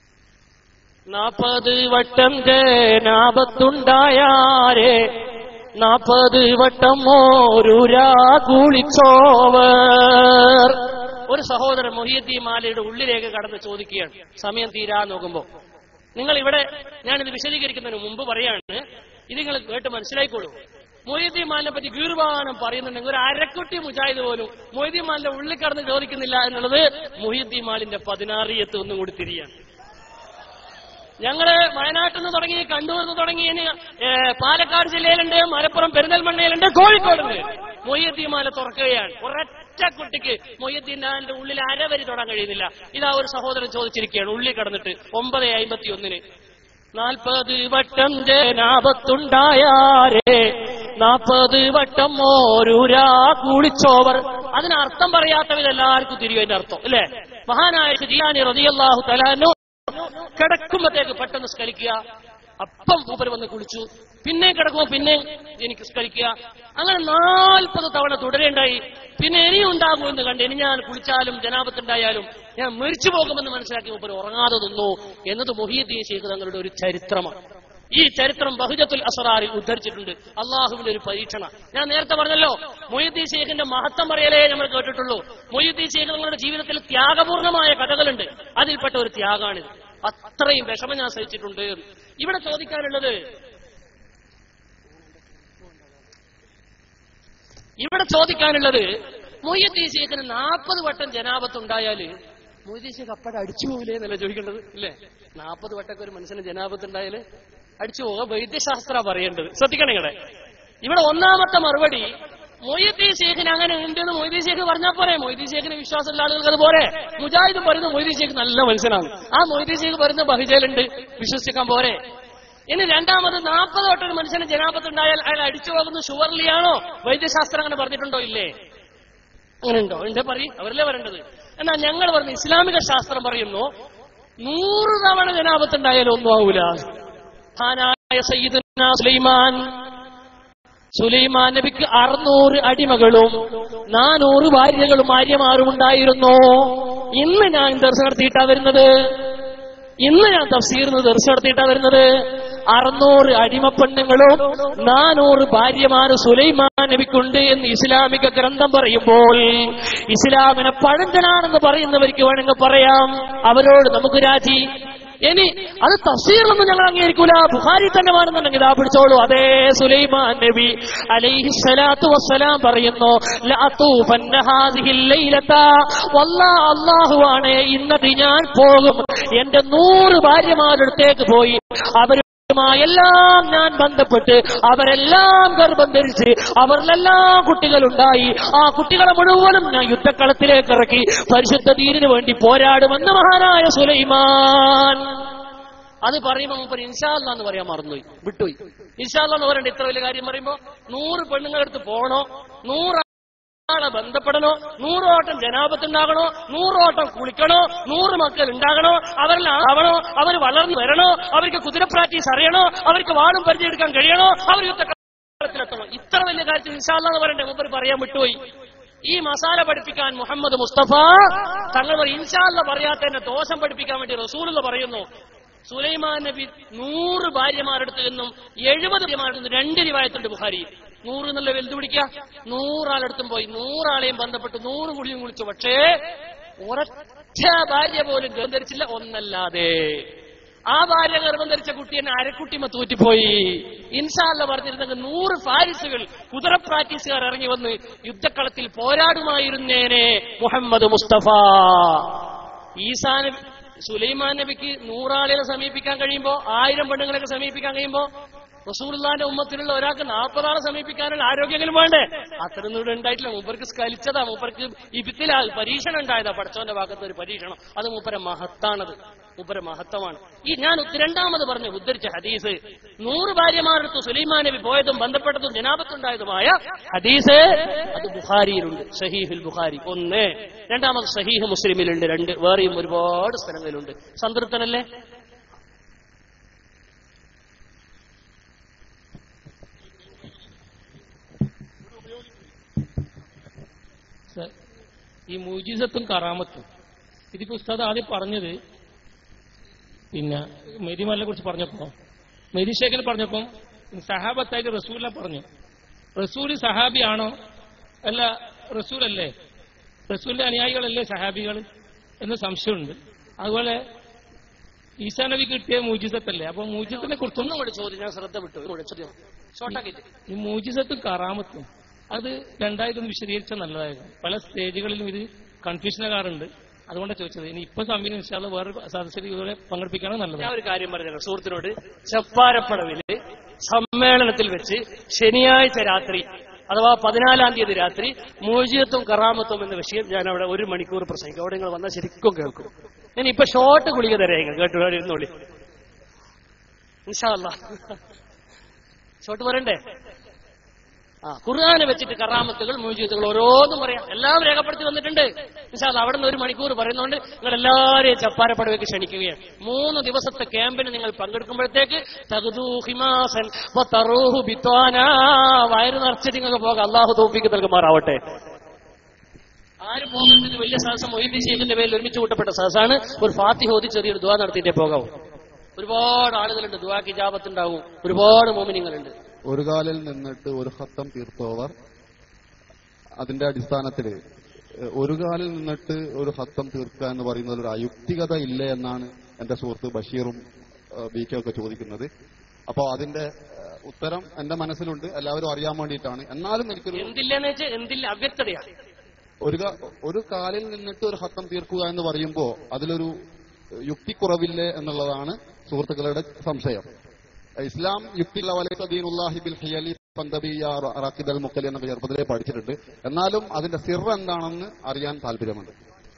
നാൽപ്പത് വട്ടം ജനാപത്തുണ്ടായാരെ നാൽപ്പത് വട്ടം ഓരൂരാ കുളിച്ചോവർ ഒരു സഹോദരൻ മൊഹിയദ്ദീൻ മാലയുടെ ഉള്ളിലേക്ക് കടന്ന് ചോദിക്കുകയാണ് സമയം തീരാ നോക്കുമ്പോ നിങ്ങൾ ഇവിടെ ഞാനിത് വിശദീകരിക്കുന്നതിന് മുമ്പ് പറയാണ് ഇത് നിങ്ങൾ കേട്ട് മനസ്സിലായിക്കോളൂ മൊയ്തീൻ മാലിനെ പറ്റി ഗീർവാനം പറയുന്നുണ്ടെങ്കിൽ ഒരു അരക്കുട്ടി മുജാഹിദ് പോലും മൊയ്തീൻ മാലിന്റെ ഉള്ളിൽ കടന്ന് ചോദിക്കുന്നില്ല എന്നുള്ളത് മൊഹിദ്ദീൻ മാലിന്റെ പതിനാറിയത്ത് ഒന്നും കൂടി തിരിയാണ് ഞങ്ങള് വയനാട്ടിൽ നിന്ന് തുടങ്ങി കണ്ണൂരിൽ നിന്ന് തുടങ്ങി ഇനി ഏ, പാലക്കാട് ജില്ലയിലുണ്ട് മലപ്പുറം പെരിന്തൽമണ്ണയിലുണ്ട് കോഴിക്കോടുണ്ട് മൊയ്യദ്ദീമാല തുറക്കുകയാണ് ഒരൊറ്റ കുട്ടിക്ക് മൊയ്യദ്ദീന്റെ ഉള്ളിൽ അരവരി തൊടാൻ കഴിയുന്നില്ല ഇതാ ഒരു സഹോദരൻ ചോദിച്ചിരിക്കുകയാണ് ഉള്ളിൽ കടന്നിട്ട് ഒമ്പത് അമ്പത്തി ഒന്നിന് നാൽപ്പത് വട്ടം ജനാപത്തുണ്ടായാരേ നാൽപ്പത് വട്ടം ഓരൂരാ കുളിച്ചോവർ അതിനർത്ഥം പറയാത്തവർ എല്ലാവർക്കും തിരിയും അതിന്റെ അർത്ഥം അല്ലേ മഹാനായ ജിയാനി റതിയല്ലാഹു തലാനോ കിടക്കുമ്പോഴത്തേക്ക് പെട്ടെന്ന് സ്കലിക്കുക അപ്പം മൂപ്പര് വന്ന് കുളിച്ചു പിന്നെ കിടക്കുമ്പോ പിന്നെ എനിക്ക് സ്കലിക്കുക അങ്ങനെ നാൽപ്പത് തവണ തുടരേണ്ടായി പിന്നെ ഇനിയും ഉണ്ടാകും എന്ന് കണ്ട് ഇനി ഞാൻ കുളിച്ചാലും ജനാപത്തുണ്ടായാലും ഞാൻ മരിച്ചു പോകുമെന്ന് മനസ്സിലാക്കി മൂപ്പര് ഉറങ്ങാതെ നിന്നു എന്നത് മൊഹീദ്ദീൻ ശേഖ് തങ്ങളുടെ ഒരു ചരിത്രമാണ് ഈ ചരിത്രം ബഹുജത്തുൽ അസറാറിൽ ഉദ്ധരിച്ചിട്ടുണ്ട് അള്ളാഹുവിന്റെ ഒരു പരീക്ഷണ ഞാൻ നേരത്തെ പറഞ്ഞല്ലോ മൊയ്യുദ്ദീൻ ഷേഖിന്റെ മഹത്വം പറയലേ നമ്മൾ കേട്ടിട്ടുള്ളൂ മൊയ്യുദ്ദീൻ ഷേഖ് തങ്ങളുടെ ജീവിതത്തിൽ ത്യാഗപൂർണമായ കഥകളുണ്ട് അതിൽപ്പെട്ട ഒരു ത്യാഗാണിത് അത്രയും വിഷമം ഞാൻ സഹിച്ചിട്ടുണ്ട് ഇവിടെ ചോദിക്കാനുള്ളത് ഇവിടെ ചോദിക്കാനുള്ളത് മൊയ്യുദ്ദീൻ ഷേഖിന് നാൽപ്പത് വട്ടം ജനാപത്തുണ്ടായാല് മൊയ്യുദ്ദീൻ ഷേഖ് അപ്പടെ അടിച്ചു പോകില്ലേ എന്നല്ല ചോദിക്കേണ്ടത് ഇല്ലേ നാൽപ്പത് വട്ടമൊക്കെ ഒരു മനുഷ്യന് ജനാപത്തുണ്ടായാല് അടിച്ചു പോകാൻ വൈദ്യശാസ്ത്ര പറയേണ്ടത് ശ്രദ്ധിക്കണം നിങ്ങളെ ഇവിടെ ഒന്നാമത്തെ മറുപടി മൊയ്യദ്ദീൻ ഷേഖിന് അങ്ങനെ ഉണ്ടെന്ന് മൊയ്തീൻ ഷേഖ് പറഞ്ഞാൽ പോരെ മൊയ്തീൻ ഷേഖിന് വിശ്വാസമുള്ള ആളുകൾക്ക് അത് പോരെ മുജാഹിദ് പറയുന്ന മൊയ്തീൻ ഷേഖ് നല്ല മനുഷ്യനാണ് ആ മൊയ്തീൻ ഷേഖ് പറയുന്ന ബഹിജയിലുണ്ട് വിശ്വസിക്കാൻ പോരെ ഇനി രണ്ടാമത് നാൽപ്പത് തൊട്ട് ഒരു മനുഷ്യന് ജനാപത്തുണ്ടായാൽ അയാൾ അടിച്ചു പോകുന്നത് ഷുവർലിയാണോ വൈദ്യശാസ്ത്രം അങ്ങനെ പറഞ്ഞിട്ടുണ്ടോ ഇല്ലേ അങ്ങനെ ഉണ്ടോ ഉണ്ട് പറയും അവരല്ലേ പറയേണ്ടത് എന്നാ ഞങ്ങൾ പറഞ്ഞു ഇസ്ലാമിക ശാസ്ത്രം പറയുന്നു നൂറ് തവണ ജനാപത്തുണ്ടായാലും ഒന്നും ആവൂല മഹാനായ സയ്യിദുന സുലൈമാൻ സുലൈമാൻ നബിക്ക് അറുന്നൂറ് അടിമകളും നാനൂറ് ഭാര്യകളും ഭാര്യമാരും ഉണ്ടായിരുന്നു ഇന്ന് ഞാൻ ദർശനം നടത്തിയിട്ടാ വരുന്നത് ഇന്ന് ഞാൻ തഫ്സീർന്ന് ദർശനം നടത്തിയിട്ടാ വരുന്നത് അറുന്നൂറ് അടിമപ്പെണ്ണുങ്ങളും നാനൂറ് ഭാര്യമാര് സുലൈമാൻ നബിക്കുണ്ട് എന്ന് ഇസ്ലാമിക ഗ്രന്ഥം പറയുമ്പോൾ ഇസ്ലാമിനെ പഴഞ്ചനാണെന്ന് പറയുന്നവർക്ക് വേണമെങ്കിൽ പറയാം അവരോട് നമുക്ക് രാജി ഇനി അത് തഫ്സീറിലൊന്നും ഞങ്ങൾ അംഗീകരിക്കൂല ബുഹാരി തന്നെ വേണമെന്നുണ്ടെങ്കിൽ ഇതാ പിടിച്ചോളൂ അതേ സുലൈമാൻ നബി അലൈഹി സ്വലാത്തു വസ്സലാം പറയുന്നു ലഅതൂഫന്ന ഹാദിഹിൽ ലൈലത വല്ലാ അല്ലാഹുവാണ് ഇന്നത് ഞാൻ പോകും എന്റെ നൂറ് ഭാര്യമാരുടെ അടുത്തേക്ക് പോയി അവർ എല്ലാം ഞാൻ ബന്ധപ്പെട്ട് അവരെല്ലാം ഗർഭം ധരിച്ച് അവരിലെല്ലാം കുട്ടികളുണ്ടായി ആ കുട്ടികളെ മുഴുവനും ഞാൻ യുദ്ധക്കളത്തിലേക്ക് ഇറക്കി പരിശുദ്ധ ദീനിനു വേണ്ടി പോരാടുമെന്ന് മഹാനായ സുലൈമാൻ അത് പറയുമ്പോ മൂപ്പർ ഇൻഷാല്ല എന്ന് പറയാൻ മറന്നുപോയി വിട്ടുപോയി ഇൻഷാല്ല എന്ന് പറയണ്ട ഇത്ര വലിയ കാര്യം പറയുമ്പോ നൂറ് പെണ്ണുങ്ങളടുത്ത് പോകണോ നൂറ് ആളെ ബന്ധപ്പെടണോ നൂറോട്ടം ജനാപത്തുണ്ടാകണോ നൂറോട്ടം കുളിക്കണോ നൂറ് മക്കൾ ഉണ്ടാകണോ അവരെല്ലാം ആവണോ അവർ വളർന്നു വരണോ അവർക്ക് കുതിര പ്രാക്ടീസ് അറിയണോ അവർക്ക് വാളും പരിചയെടുക്കാൻ കഴിയണോ അവർ യുദ്ധത്തിലെത്തണോ ഇത്ര വലിയ കാര്യത്തിൽ ഇൻഷാല്ല എന്ന് പറയണ്ടേ മുമ്പ് പറയാൻ വിട്ടുപോയി ഈ മസാല പഠിപ്പിക്കാൻ മുഹമ്മദ് മുസ്തഫ തങ്ങൾ പറയും, ഇൻഷാല്ല പറയാത്തതിന്റെ ദോഷം പഠിപ്പിക്കാൻ വേണ്ടി റസൂലുള്ള പറയുന്നു സുലൈമാൻ നബി നൂറ് ഭാര്യമാരെടുത്ത് നിന്നും എഴുപത് ഭാര്യമാരുടെ നിന്നും രണ്ട് രൂപായത്തുണ്ട് ബുഹാരി നൂറ് എന്നുള്ള വലുത് പിടിക്കുക നൂറാളെടുത്തും പോയി നൂറാളെയും ബന്ധപ്പെട്ട് നൂറ് കുളിയും കുളിച്ചു പക്ഷേ ഒരൊറ്റ ഭാര്യ പോലും ഗർഭം ധരിച്ചില്ല ഒന്നല്ലാതെ ആ ഭാര്യ ഗർഭം ധരിച്ച കുട്ടി എന്നെ അരക്കുട്ടിമ തൂറ്റിപ്പോയി ഇൻഷാല്ല പറഞ്ഞിരുന്നെങ്കിൽ നൂറ് ഫാരിസുകൾ കുതിര പ്രാക്ടീസുകാർ ഇറങ്ങി വന്ന് യുദ്ധക്കളത്തിൽ പോരാടുമായിരുന്നേനെ മുഹമ്മദ് മുസ്തഫ ഈസാ നബി സുലൈമാൻ നബിക്ക് നൂറാളുകളെ സമീപിക്കാൻ കഴിയുമ്പോ ആയിരം പെണ്ണുങ്ങളെയൊക്കെ സമീപിക്കാൻ കഴിയുമ്പോ റസൂലുള്ളാന്റെ ഉമ്മത്തിലുള്ള ഒരാൾക്ക് നാൽപ്പതാളെ സമീപിക്കാനുള്ള ആരോഗ്യങ്ങളും വേണ്ടേ അത്രയൊന്നും ഇവിടെ ഉണ്ടായിട്ടില്ല മൂപ്പർക്ക് സ്കലിച്ചതാ മൂപ്പർക്ക് ഇബിത്തിലാ പരീക്ഷണം ഉണ്ടായതാ പഠിച്ചവന്റെ ഭാഗത്ത് ഒരു പരീക്ഷണം അത് മൂപ്പര മഹത്താണത് മൂപ്പര മഹത്വമാണ് ഈ ഞാൻ ഉത്ത- രണ്ടാമത് പറഞ്ഞു ഉദ്ധരിച്ച ഹദീസ് നൂറ് ഭാര്യമാരടുത്ത് സുലൈമാൻ നബി പോയതും ബന്ധപ്പെട്ടതും ജനാപത്തുണ്ടായതുമായ ഹദീസ് അത് ബുഖാരിയിലുണ്ട് ഷഹീഹുൽ ബുഖാരി ഒന്ന് രണ്ടാമത് ഷഹീഹ് മുസ്ലിമിലുണ്ട് രണ്ട് വേറെയും ഒരുപാട് സ്ഥലങ്ങളിലുണ്ട് സംതൃപ്തനല്ലേ സർ, ഈ മുജിസത്തും കറാമത്തും ഇതിപ്പോ ഉസ്താദ് ആദ്യം പറഞ്ഞത് പിന്നെ മെരിമലിനെ കുറിച്ച് പറഞ്ഞപ്പോ മെരിശേഖൽ പറഞ്ഞപ്പം സഹാബത്തായിട്ട് റസൂല പറഞ്ഞു റസൂല് സഹാബിയാണോ അല്ല റസൂലല്ലേ റസൂലിന്റെ അനുയായികളല്ലേ സഹാബികൾ എന്ന് സംശയമുണ്ട് അതുപോലെ ഈസാ നബി കിട്ടിയ മൂജിസത്തല്ലേ അപ്പൊ മൂജിസത്തിനെ കുറിച്ചൊന്നും ഒന്നും കൂടി ചോദ്യം ഞാൻ ശ്രദ്ധ വിട്ടു ഇങ്ങോട്ട് ചോദ്യം ഷോർട്ടാക്കിയിട്ട് ഈ മൂജിസത്തും കറാമത്തും അത് രണ്ടായിട്ടൊന്ന് വിശദീകരിച്ചാൽ നല്ലതായിരുന്നു പല സ്റ്റേജുകളിലും ഇത് കൺഫ്യൂഷൻ ആകാറുണ്ട് അതുകൊണ്ടാണ് ചോദിച്ചത് ഇനി ഇപ്പൊ സമയം ഇൻഷാല്ല വേറെ സദസ്സിൽ ഇതുപോലെ പങ്കെടുപ്പിക്കാണ് നല്ലത് ഞാൻ ഒരു കാര്യം പറഞ്ഞു സുഹൃത്തിനോട് ചപ്പാരപ്പടവില് സമ്മേളനത്തിൽ വെച്ച് ശനിയാഴ്ച രാത്രി അഥവാ പതിനാലാം തീയതി രാത്രി മോചിയത്തും കറാമത്തും എന്ന വിഷയം ഞാൻ അവിടെ ഒരു മണിക്കൂർ പ്രസംഗിക്കും അവിടെ നിങ്ങൾ വന്നാൽ ശരിക്കും കേൾക്കും ഞാൻ ഇപ്പൊ ഷോർട്ട് ഗുളിക തരാം കേട്ടു അവിടെ ഇരുന്നോളി ഇൻഷാല്ല ഷോർട്ട് പറയണ്ടേ ആ ഖുർആാനെ വെച്ചിട്ട് കറാമത്തുകൾ മൂജിയത്തുകൾ ഓരോന്നും പറയാം എല്ലാം രേഖപ്പെടുത്തി വന്നിട്ടുണ്ട് ഇൻഷാല്ല അവിടെ നിന്ന് ഒരു മണിക്കൂർ പറയുന്നതുകൊണ്ട് നിങ്ങൾ എല്ലാവരെയും ചപ്പാരപ്പടവേക്ക് ക്ഷണിക്കുകയാണ് മൂന്ന് ദിവസത്തെ ക്യാമ്പിന് നിങ്ങൾ പങ്കെടുക്കുമ്പോഴത്തേക്ക് തകുദൂ ഹിമാസൻ വ തറൂഹു ബിത്വാനാ. വയറ് നിറച്ചിട്ട് നിങ്ങൾക്ക് പോകാം അള്ളാഹു തോപ്പിക്ക് നൽകുമാറാവട്ടെ ആര് പോകുന്നത് വലിയ സഹസം മൊയ്തീൻ ഷെയ്ഖിന്റെ പേരിൽ ഒരുമിച്ച് കൂട്ടപ്പെട്ട സഹസാണ് ഒരു ഫാത്തി ഹോദി ചെറിയൊരു ദുവാ നടത്തിയിട്ടേ പോകാവൂ ഒരുപാട് ആളുകളുണ്ട് ദുവാക്ക് ജാപത്തുണ്ടാവും ഒരുപാട് മോമിനിങ്ങളുണ്ട് ഒരു കാലിൽ നിന്നിട്ട് ഒരു ഹത്തം തീർത്തവർ അതിന്റെ അടിസ്ഥാനത്തിൽ ഒരു കാലിൽ നിന്നിട്ട് ഒരു ഹത്തം തീർക്കുക എന്ന് പറയുന്നതിൽ ഒരു അയുക്തികത ഇല്ലേ എന്നാണ് എന്റെ സുഹൃത്ത് ബഷീറും ബി കെ ഒക്കെ ചോദിക്കുന്നത് അപ്പോൾ അതിന്റെ ഏഹ്, ഉത്തരം എന്റെ മനസ്സിലുണ്ട് എല്ലാവരും അറിയാൻ വേണ്ടിയിട്ടാണ് എന്നാലും എനിക്കൊരു എന്തില്ലെന്ന് വെച്ചാൽ എന്തില്ല അവ്യക്തതയാണ് ഒരു ക- ഒരു കാലിൽ നിന്നിട്ട് ഒരു ഹത്തം തീർക്കുക എന്ന് പറയുമ്പോൾ അതിലൊരു യുക്തിക്കുറവില്ലേ എന്നുള്ളതാണ് സുഹൃത്തുക്കളുടെ സംശയം ഇസ്ലാം യുക്തിയുള്ള വലൈസദീനുല്ലാഹി ബിൽ ഹിയലി പന്തബിയ റാക്കിദൽ മുക്കലി എന്നൊക്കെ ചെറുപ്പത്തിലേ പഠിച്ചിട്ടുണ്ട് എന്നാലും അതിന്റെ സിർ എന്താണെന്ന് അറിയാൻ താല്പര്യമുണ്ട്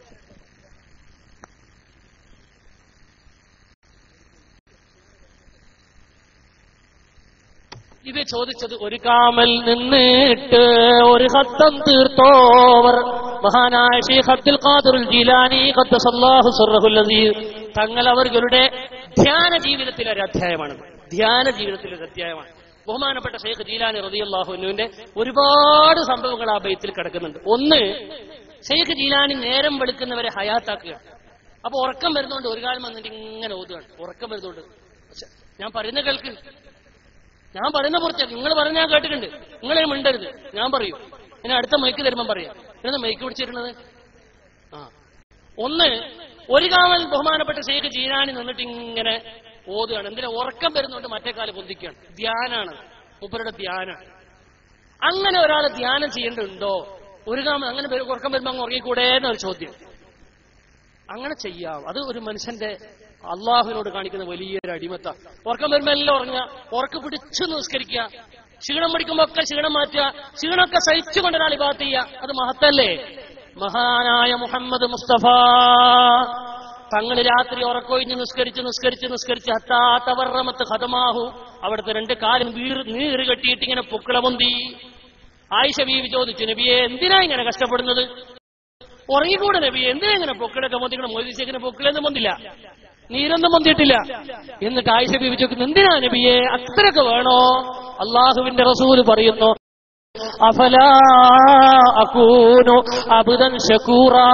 ഇത് ചോദിച്ചത് ഒരു കാമൽ നിന്നിട്ട് ഒരു ഹത്തം തീർത്തോവർ മഹാനായ ഷെയ്ഖ് അബ്ദുൽ ഖാദിറുൽ ജീലാനി ഖദ്ദസല്ലാഹു സിർറഹുൽ അസീസ് തങ്ങൾ അവരുടെ ധ്യാന ജീവിതത്തിലെ ഒരു അധ്യായമാണ് ധ്യാന ജീവിതത്തിലെ ഒരു അധ്യായമാണ് ബഹുമാനപ്പെട്ട ഷെയ്ഖ് ജീലാനി റളിയല്ലാഹുവിന്റെ ഒരുപാട് സംഭവങ്ങൾ ആ ബൈത്തിൽ കിടക്കുന്നുണ്ട് ഒന്ന് ഷെയ്ഖ് ജീലാനി നേരം വെളുക്കുന്നവരെ ഹയാത്താക്കുക അപ്പൊ ഉറക്കം വരുന്നോണ്ട് ഒരു കാലം വന്നിട്ട് ഇങ്ങനെ ഓതുകയാണ് ഉറക്കം വരുന്നോണ്ട് പക്ഷെ ഞാൻ പറയുന്ന കേൾക്ക് ഞാൻ പറയുന്ന പുറത്തെ നിങ്ങൾ പറഞ്ഞ ഞാൻ കേട്ടിട്ടുണ്ട് നിങ്ങളെ മിണ്ടരുത് ഞാൻ പറയൂ ഇനി അടുത്ത മൈക്ക് തരുമ്പം പറയാം എന്താ മൈക്ക് പിടിച്ചിരുന്നത് ആ ഒന്ന് ഒരു കാവൽ ബഹുമാനപ്പെട്ട ഷെയ്ഖ് ജീനാനി നിന്നിട്ട് ഇങ്ങനെ ഓതുകയാണ് എന്തിനാ ഉറക്കം വരുന്നുണ്ട് മറ്റേ കാല് പൊന്തിക്കുകയാണ് ധ്യാനാണ് മൂപ്പരുടെ ധ്യാനാണ് അങ്ങനെ ഒരാൾ ധ്യാനം ചെയ്യേണ്ടതുണ്ടോ ഒരു കാമം അങ്ങനെ വരും- ഉറക്കം വരുമ്പോ അങ്ങ് ഉറങ്ങിക്കൂടേ എന്നൊരു ചോദ്യം അങ്ങനെ ചെയ്യാം അത് ഒരു മനുഷ്യന്റെ അള്ളാഹുവിനോട് കാണിക്കുന്ന വലിയൊരു അടിമത്ത ഉറക്കം വരുമ്പോ എല്ലാം ഉറങ്ങുക ഉറക്കം പിടിച്ചു നിസ്കരിക്കുക ക്ഷീണം പിടിക്കുമ്പോ ഒക്കെ ക്ഷീണം മാറ്റുക ക്ഷീണമൊക്കെ സഹിച്ചുകൊണ്ട് ഒരാൾ ഇബാത്ത് ചെയ്യുക അത് മഹത്തല്ലേ മഹാനായ മുഹമ്മദ് മുസ്തഫ തങ്ങൾ രാത്രി ഉറക്കൊഴിഞ്ഞ് നിസ്കരിച്ച് നിസ്കരിച്ച് നിസ്കരിച്ച് ഹത്താത്തവർറമത്ത് ഖതമാഹു അവിടുത്തെ രണ്ട് കാലും വീർ നീറ് കെട്ടിയിട്ട് ഇങ്ങനെ പൊക്കിള പൊന്തി ആയിഷ ബീവി ചോദിച്ചു നബിയെ എന്തിനാ ഇങ്ങനെ കഷ്ടപ്പെടുന്നത് ഉറങ്ങിക്കൂടെ നബിയെ എന്തിനാ ഇങ്ങനെ പൊക്കിളൊക്കെ പൊന്തിക്കണം മൊയ്തീശേഖിന് പൊക്കിളൊന്നും പൊന്തില്ല നീരൊന്നും പൊന്തിയിട്ടില്ല എന്നിട്ട് ആയിഷ ബീവി ചോദിക്കുന്നു എന്തിനാ നബിയെ അത്രയൊക്കെ വേണോ അള്ളാഹുവിന്റെ റസൂല് പറയുന്നു അഫലാ അകൂനു അബുദൻ ശകൂറാ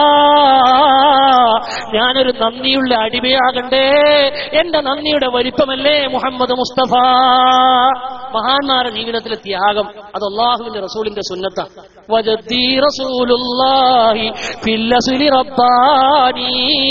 ഞാനൊരു നന്ദിയുള്ള അടിമയാകണ്ടേ എന്റെ നന്ദിയുടെ വലിപ്പമല്ലേ മുഹമ്മദ് മുസ്തഫ മഹാന്മാരുടെ ജീവിതത്തിലെ ത്യാഗം അത് അള്ളാഹുവിന്റെ റസൂലിന്റെ സുന്നത്ത വജദ്ദീ റസൂലുള്ളാഹി ഫില്ലസ്ലി റബ്ബാനി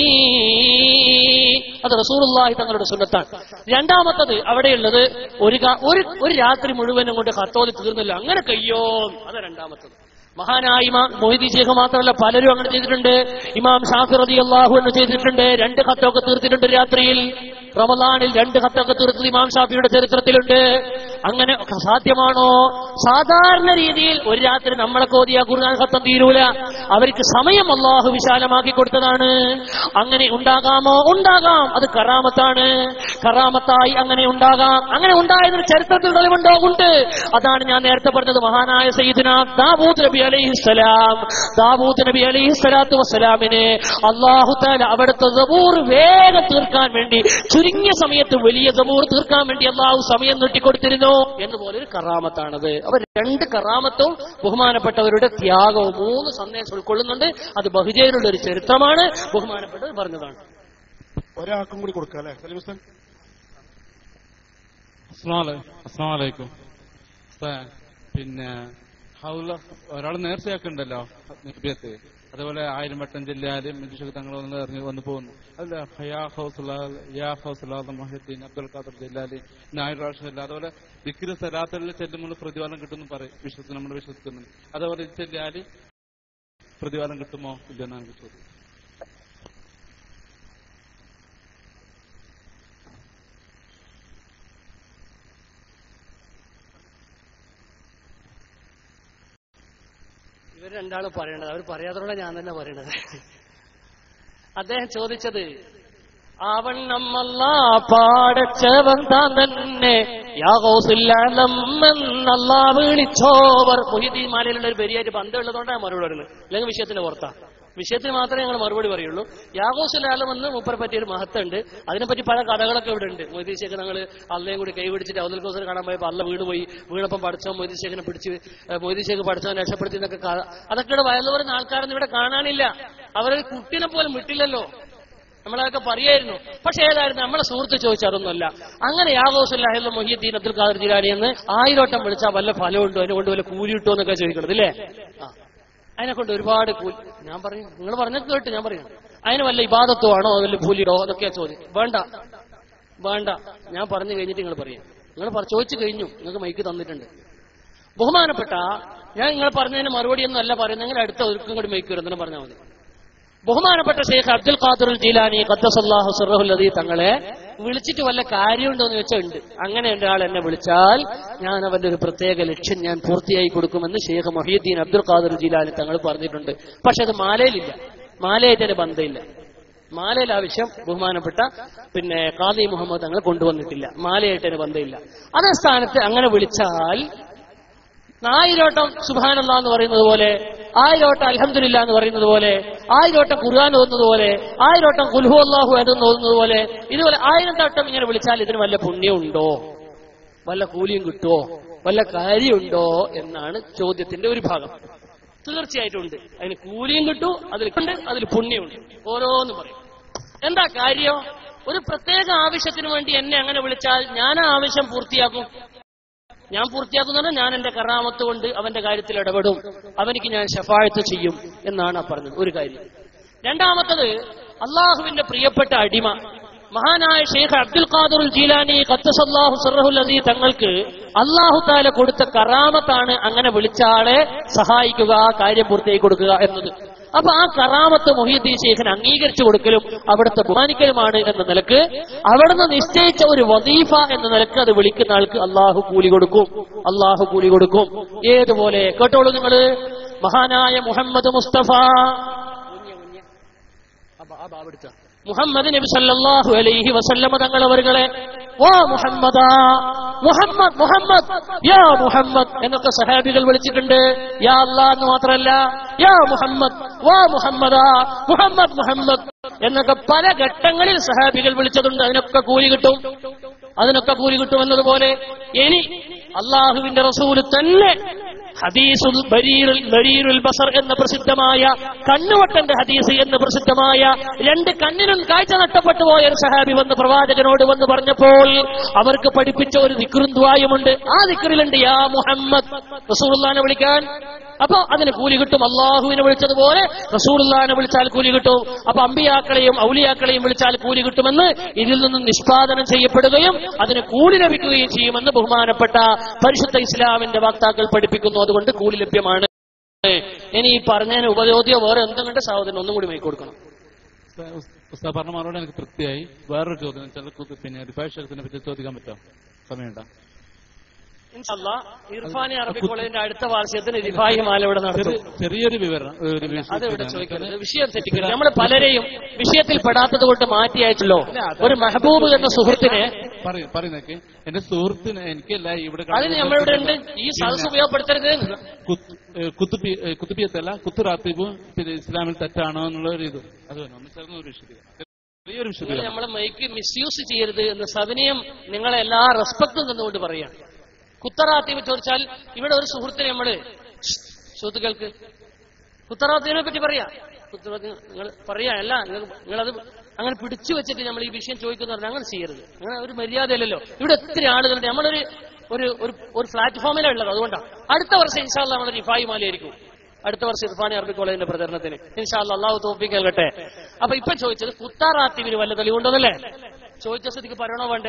അത് റസൂലുള്ളാഹി തങ്ങളുടെ സുന്നത്താണ് രണ്ടാമത്തത് അവിടെയുള്ളത് ഒരു കാ- ഒരു ഒരു രാത്രി മുഴുവനും കൊണ്ട് ഹത്തോതി തീർന്നില്ല അങ്ങനെ കയ്യോ അത് രണ്ടാമത്തത് മഹാനായ ഇമാം മൊയ്തി ശേഖ് മാത്രമല്ല പലരും അങ്ങനെ ചെയ്തിട്ടുണ്ട് ഇമാം ഷാഫി റതി അള്ളാഹു എന്ന് ചെയ്തിട്ടുണ്ട് രണ്ട് ഖത്തൊക്കെ തീർത്തിട്ടുണ്ട് രാത്രിയിൽ റമദാനിൽ രണ്ട് ഖത്തൊക്കെ തീർത്തത് ഇമാം ഷാഫിയുടെ ചരിത്രത്തിലുണ്ട് അങ്ങനെ ഒക്കെ സാധ്യമാണോ സാധാരണ രീതിയിൽ ഒരു രാത്രി നമ്മളെ കോതിയ ഖുർആൻ ഖത്തം തീരൂല അവർക്ക് സമയം അള്ളാഹു വിശാലമാക്കി കൊടുത്തതാണ് അങ്ങനെ ഉണ്ടാകാമോ ഉണ്ടാകാം അത് കറാമത്താണ് കറാമത്തായി അങ്ങനെ ഉണ്ടാകാം അങ്ങനെ ഉണ്ടായതിന് ചരിത്രത്തിൽ തെളിവുണ്ടോ ഉണ്ട് അതാണ് ഞാൻ നേരത്തെ പറഞ്ഞത് മഹാനായ സയ്യിദിന ദാവൂദ് നബി അലൈഹിസ്സലാം ദാവൂദ് നബി അലൈഹി സ്വലാത്തു വസ്സലാമിനെ അള്ളാഹു താല അവിടുത്തെ സബൂർ വേഗം തീർക്കാൻ വേണ്ടി ചുരുങ്ങിയ സമയത്ത് വലിയ സബൂർ തീർക്കാൻ വേണ്ടി അള്ളാഹു സമയം നീട്ടിക്കൊടുത്തിരുന്നു എന്നുപോലെ ഒരു കറാമത്താണത് അവർ രണ്ട് കറാമത്തും ബഹുമാനപ്പെട്ടവരുടെ ത്യാഗവും മൂന്ന് സന്ദേശം ഉൾക്കൊള്ളുന്നുണ്ട് അത് ബഹുജയിലുള്ള ഒരു ചരിത്രമാണ് ബഹുമാനപ്പെട്ടത് പറഞ്ഞതാണ് ഒരാൾക്കും കൂടി കൊടുക്കാം അല്ലെ സലീമുസ്താൻ അസ്സലാമലൈക്കും പിന്നെ ഹൗല ഒരാൾ നേർച്ചയാക്കുണ്ടല്ലോ നിബിയത്ത് അതേപോലെ ആയിരം വട്ടം ചെല്ലാല് മിജുഷക്ക് തങ്ങൾ വന്ന് ഇറങ്ങി വന്നു പോകുന്നു അല്ല ഹയാ ഹൗസുല്ലാ യാ ഹൗസുല്ലാ മൊഹദ്ദീൻ അബ്ദുൽ ഖാദർ ജല്ലാലി നായർ റാഷില്ല അതുപോലെ ദിക്കിര സലാത്തുകളിൽ ചെല്ലുമ്പോൾ പ്രതിഫലം കിട്ടുമെന്ന് പറയും വിശ്വസിച്ച് നമ്മൾ വിശ്വസിക്കുന്നുണ്ട് അതേപോലെ ഇത് ചെല്ലാല് പ്രതിഫലം കിട്ടുമോ ഇല്ലെന്നാണ് എനിക്ക് ചോദ്യം ഇവർ രണ്ടാളും പറയണത് അവർ പറയാത്തതോടെ ഞാൻ തന്നെ പറയണത് അദ്ദേഹം ചോദിച്ചത് അവൻ നമ്മല്ല പാടച്ചവൻ താൻ തന്നെ യാഹോസില്ലെന്നല്ല വിളിച്ചോവർ മൊഹിദ്ദീൻ മാലയിലുള്ള ഒരു ബരിയായിട്ട് ബന്ധമുള്ളതുകൊണ്ടാണ് മറുപടി പറയുന്നത് അല്ലെങ്കിൽ വിഷയത്തിന്റെ പുറത്താ വിഷയത്തിന് മാത്രമേ ഞങ്ങൾ മറുപടി പറയുള്ളൂ യാഗോസുലാലം എന്ന് മൂപ്പരെ പറ്റിയ ഒരു മഹത്തുണ്ട് അതിനെപ്പറ്റി പല കഥകളൊക്കെ ഇവിടെ ഉണ്ട് മൊയ്തീൻ ശേഖർ ഞങ്ങൾ അള്ളയും കൂടി കൈ പിടിച്ചിട്ട് അവതൽ കോസർ കാണാൻ പോയപ്പോൾ അള്ള വീണ് പോയി വീണപ്പം പഠിച്ചോ മൊയ്തീൻ ശേഖരനെ പിടിച്ച് ഏഹ് മൊയ്തീൻ ശേഖർ പഠിച്ചവൻ രക്ഷപ്പെടുത്തി എന്നൊക്കെ കഥ അതൊക്കെ ഇവിടെ വയലു പറയുന്ന ആൾക്കാരൊന്നും ഇവിടെ കാണാനില്ല അവരൊരു കുട്ടീനെ പോലും വിട്ടില്ലല്ലോ നമ്മളതൊക്കെ പറയായിരുന്നു പക്ഷെ ഏതായിരുന്നു നമ്മളെ സുഹൃത്ത് ചോദിച്ചാൽ അതൊന്നുമല്ല അങ്ങനെ യാഗോസുല്ലാഹിള്ള മൊഹിയദ്ദീൻ അബ്ദുൽ ഖാദർ ജിലാനി എന്ന് ആയിരോട്ടം വിളിച്ചാൽ വല്ല ഫലമുണ്ടോ അതിനെ കൊണ്ട് വല്ല കൂലി കിട്ടുമോ എന്നൊക്കെ ചോദിക്കണത് ഇല്ലേ ആ അതിനെ കൊണ്ട് ഒരുപാട് കൂലി ഞാൻ പറയും നിങ്ങൾ പറഞ്ഞത് കേട്ട് ഞാൻ പറയും അതിന് വല്ല ഇബാദത്തോ ആണോ വല്ല കൂലിയോ അതൊക്കെയാ ചോദ്യം വേണ്ട വേണ്ട ഞാൻ പറഞ്ഞു കഴിഞ്ഞിട്ട് നിങ്ങൾ പറയും നിങ്ങൾ പറ- ചോദിച്ചു കഴിഞ്ഞു നിങ്ങൾക്ക് മൈക്ക് തന്നിട്ടുണ്ട് ബഹുമാനപ്പെട്ട ഞാൻ നിങ്ങൾ പറഞ്ഞതിന് മറുപടിയൊന്നും അല്ല പറയുന്നത് നിങ്ങൾ അടുത്ത ഒരുക്കും കൂടി മൈക്ക് വരുന്നതിന് പറഞ്ഞാൽ മതി ബഹുമാനപ്പെട്ട ഷെയ്ഖ് അബ്ദുൽ ഖാദുൽ ജീലാനി ഖദ്ദസല്ലാഹു സുറഹുല്ലദീ തങ്ങളെ വിളിച്ചിട്ട് വല്ല കാര്യമുണ്ടോ എന്ന് വെച്ചാൽ ഉണ്ട് അങ്ങനെ ഒരാൾ എന്നെ വിളിച്ചാൽ ഞാൻ അവന്റെ ഒരു പ്രത്യേക ലക്ഷ്യം ഞാൻ പൂർത്തിയായി കൊടുക്കുമെന്ന് ഷെയ്ഖ് മൊഹീദ്ദീൻ അബ്ദുൽ ഖാദുൽ ജീലാനി തങ്ങൾ പറഞ്ഞിട്ടുണ്ട് പക്ഷെ അത് മാലയിലില്ല മാലയായിട്ട് ബന്ധമില്ല മാലയിൽ ആവശ്യം ബഹുമാനപ്പെട്ട പിന്നെ ഖാദി മുഹമ്മദ് തങ്ങൾ കൊണ്ടുവന്നിട്ടില്ല മാലയായിട്ട് അതിന് ബന്ധമില്ല അതേ സ്ഥാനത്ത് അങ്ങനെ വിളിച്ചാൽ ആയിരോട്ടം സുബാനല്ല എന്ന് പറയുന്നത് പോലെ ആയിരോട്ടം അലഹമില്ല എന്ന് പറയുന്നത് പോലെ ആയിരോട്ടം ഖുർആൻ ഓതുന്നത് പോലെ ആയിരോട്ടം കുൽഹു അള്ളാഹു എന്ന് ഓതുന്നത് പോലെ ഇതുപോലെ ആയിരം തട്ടം ഇങ്ങനെ വിളിച്ചാൽ ഇതിന് വല്ല പുണ്യമുണ്ടോ വല്ല കൂലിയും കിട്ടുമോ വല്ല കാര്യമുണ്ടോ എന്നാണ് ചോദ്യത്തിന്റെ ഒരു ഭാഗം തീർച്ചയായിട്ടും ഉണ്ട് അതിന് കൂലിയും കിട്ടും അതിൽ ഉണ്ട് അതിൽ പുണ്യമുണ്ട് ഓരോന്ന് പറയും എന്താ കാര്യം ഒരു പ്രത്യേക ആവശ്യത്തിന് വേണ്ടി എന്നെ അങ്ങനെ വിളിച്ചാൽ ഞാൻ ആ ആവശ്യം പൂർത്തിയാക്കും ഞാൻ പൂർത്തിയാക്കുന്നത് ഞാൻ എന്റെ കറാമത്ത് കൊണ്ട് അവന്റെ കാര്യത്തിൽ ഇടപെടും അവനിക്ക് ഞാൻ ഷഫായത്ത് ചെയ്യും എന്നാണ് ആ പറഞ്ഞത് ഒരു കാര്യം രണ്ടാമത്തത് അള്ളാഹുവിന്റെ പ്രിയപ്പെട്ട അടിമ മഹാനായ ഷെയ്ഖ് അബ്ദുൽ ഖാദുൽ ജീലാനി ഖത്തസല്ലാഹു സറഹുൽ അസീ തങ്ങൾക്ക് അള്ളാഹു താല കൊടുത്ത കറാമത്താണ് അങ്ങനെ വിളിച്ച ആളെ സഹായിക്കുക ആ കാര്യം പൂർത്തിയാക്കി കൊടുക്കുക എന്നത് അപ്പൊ ആ കറാമത്ത് മൊഹീദ്ദീൻ ഷെയ്ഖിന് അംഗീകരിച്ചു കൊടുക്കലും അവിടുത്തെ ബഹുമാനിക്കലുമാണ് എന്ന നിലക്ക് അവിടുന്ന് നിശ്ചയിച്ച ഒരു വദീഫ എന്ന നിലക്ക് അത് വിളിക്കുന്ന ആൾക്ക് അള്ളാഹു കൂലി കൊടുക്കും അള്ളാഹു കൂലി കൊടുക്കും ഏതുപോലെ കേട്ടോളൂ നിങ്ങള് മഹാനായ മുഹമ്മദ് മുസ്തഫ മുഹമ്മദ് നബി സല്ലല്ലാഹു അലൈഹി വസല്ലമ തങ്ങൾ അവരുകളെ വാ മുഹമ്മദാ മുഹമ്മദ് മുഹമ്മദ് യാ മുഹമ്മദ് എന്നൊക്കെ സഹാബികൾ വിളിച്ചിട്ടുണ്ട് യാ അല്ലാ എന്ന് മാത്രമല്ല യാ മുഹമ്മദ് വാ മുഹമ്മദാ മുഹമ്മദ് മുഹമ്മദ് എന്നൊക്കെ പല ഘട്ടങ്ങളിൽ സഹാബികൾ വിളിച്ചതുണ്ട് അതിനൊക്കെ കൂലി കിട്ടും അതിനൊക്കെ കൂലി കിട്ടും എന്നതുപോലെ ഇനി അള്ളാഹുവിന്റെ റസൂല് തന്നെ ഹദീസുൽ ബരീറുൽ ബരീറുൽ ബസർ എന്ന പ്രസിദ്ധമായ കണ്ണുവട്ടന്റെ ഹദീസ് എന്ന് പ്രസിദ്ധമായ രണ്ട് കണ്ണിനും കാഴ്ച നഷ്ടപ്പെട്ടു പോയ ഒരു സഹാബി വന്ന് പ്രവാചകനോട് വന്ന് പറഞ്ഞപ്പോൾ അവർക്ക് പഠിപ്പിച്ച ഒരു ദിക്റും ദ്വായുമുണ്ട് ആ ദിക്റിലുണ്ട് യാ മുഹമ്മദ് റസൂലുള്ളാനെ വിളിക്കാൻ അപ്പൊ അതിന് കൂലി കിട്ടും അള്ളാഹുവിനെ വിളിച്ചതുപോലെ റസൂലുള്ളാനെ വിളിച്ചാൽ കൂലി കിട്ടും അപ്പൊ അമ്പിയാക്കളെയും ഔലിയാക്കളെയും വിളിച്ചാൽ കൂലി കിട്ടുമെന്ന് ഇതിൽ നിന്നും നിഷ്പാദനം ചെയ്യപ്പെടുകയും അതിന് കൂലി ലഭിക്കുകയും ചെയ്യുമെന്ന് ബഹുമാനപ്പെട്ട പരിശുദ്ധ ഇസ്ലാമിന്റെ വക്താക്കൾ പഠിപ്പിക്കുന്നു അതുകൊണ്ട് കൂലി ലഭ്യമാണ് ഇനി ഈ പറഞ്ഞതിന് ഉപരോധിയോ വേറെ എന്തെങ്കിലും സഹോദരൻ ഒന്നും കൂടി മൈക്ക് കൊടുക്കണം ഉസ്താദ് പറഞ്ഞ മറുപടി എനിക്ക് തൃപ്തിയായി വേറൊരു ചോദ്യം ചില പിന്നെ റിഫായ് ഷെൽസിനെ പറ്റി ചോദിക്കാൻ പറ്റുമോ സമയമുണ്ടോ ഇൻഷാല്ലാ ഇർഫാനി അറബി കോളേജിന്റെ അടുത്ത വാർഷികത്തിന് റിഫായി മാല ഇവിടെ നടത്തും ചെറിയ- ചെറിയൊരു വിവരണം ഒരു വിഷയം അത് ഇവിടെ ചോദിക്കുന്നത് വിഷയം തെറ്റിക്കരുത് നമ്മൾ പലരെയും വിഷയത്തിൽ പെടാത്തത് കൊണ്ട് മാറ്റി അയച്ചല്ലോ ഒരു മെഹബൂബ് എന്ന സുഹൃത്തിനെ പറയും പറയുന്നേക്ക് എന്റെ സുഹൃത്തിന് എനിക്കല്ല ഇവിടെ അതിന് നമ്മളിവിടെ ഉണ്ട് ഈ സദസ് ഉപയോഗപ്പെടുത്തരുത് കുത്തുബി കുത്തുബിയത്തല്ല കുത്തുറാത്തിബ് പിന്നെ ഇസ്ലാമിൽ തെറ്റാണോ എന്നുള്ള ഒരു ഇത് അത് തന്നെ ഒന്ന് ചേർന്ന ഒരു വിശദീകരണം ചെറിയൊരു നിങ്ങൾ വിശദീകരണം നമ്മളെ മൈക്ക് മിസ്യൂസ് ചെയ്യരുത് എന്ന് സവിനയം നിങ്ങളെ എല്ലാ റെസ്പെക്ടും തന്നുകൊണ്ട് പറയാം കുത്തറാത്തീവ് ചോദിച്ചാൽ ഇവിടെ ഒരു സുഹൃത്തിനെ നമ്മള് സുഹൃത്തുക്കൾക്ക് കുത്തറാത്തീവിനെ പറ്റി പറയാം കുത്തറാത്തീവ് നിങ്ങൾ പറയാ അല്ല നിങ്ങൾ നിങ്ങളത് അങ്ങനെ പിടിച്ചു വെച്ചിട്ട് നമ്മൾ ഈ വിഷയം ചോദിക്കുന്ന പറഞ്ഞാൽ അങ്ങനെ ചെയ്യരുത് അങ്ങനെ ഒരു മര്യാദയല്ലല്ലോ ഇവിടെ ഒത്തിരി ആളുകളുണ്ട് നമ്മളൊരു ഒരു ഒരു ഒരു പ്ലാറ്റ്ഫോമിലാണ് ഉള്ളത് അതുകൊണ്ടാണ് അടുത്ത വർഷം ഇൻഷാല്ല നമ്മൾ റിഫായി മാലയായിരിക്കും അടുത്ത വർഷം ഇർഫാനി അറബി കോളേജിന്റെ പ്രചരണത്തിന് ഇൻഷാല്ല അള്ളാഹു തോപ്പിക്കൽകട്ടെ അപ്പൊ ഇപ്പൊ ചോദിച്ചത് കുത്താറാത്തിവിന് വല്ല തെളിവുണ്ടോന്നല്ലേ ചോദിച്ച സ്ഥിതിക്ക് പറയണോ വേണ്ടേ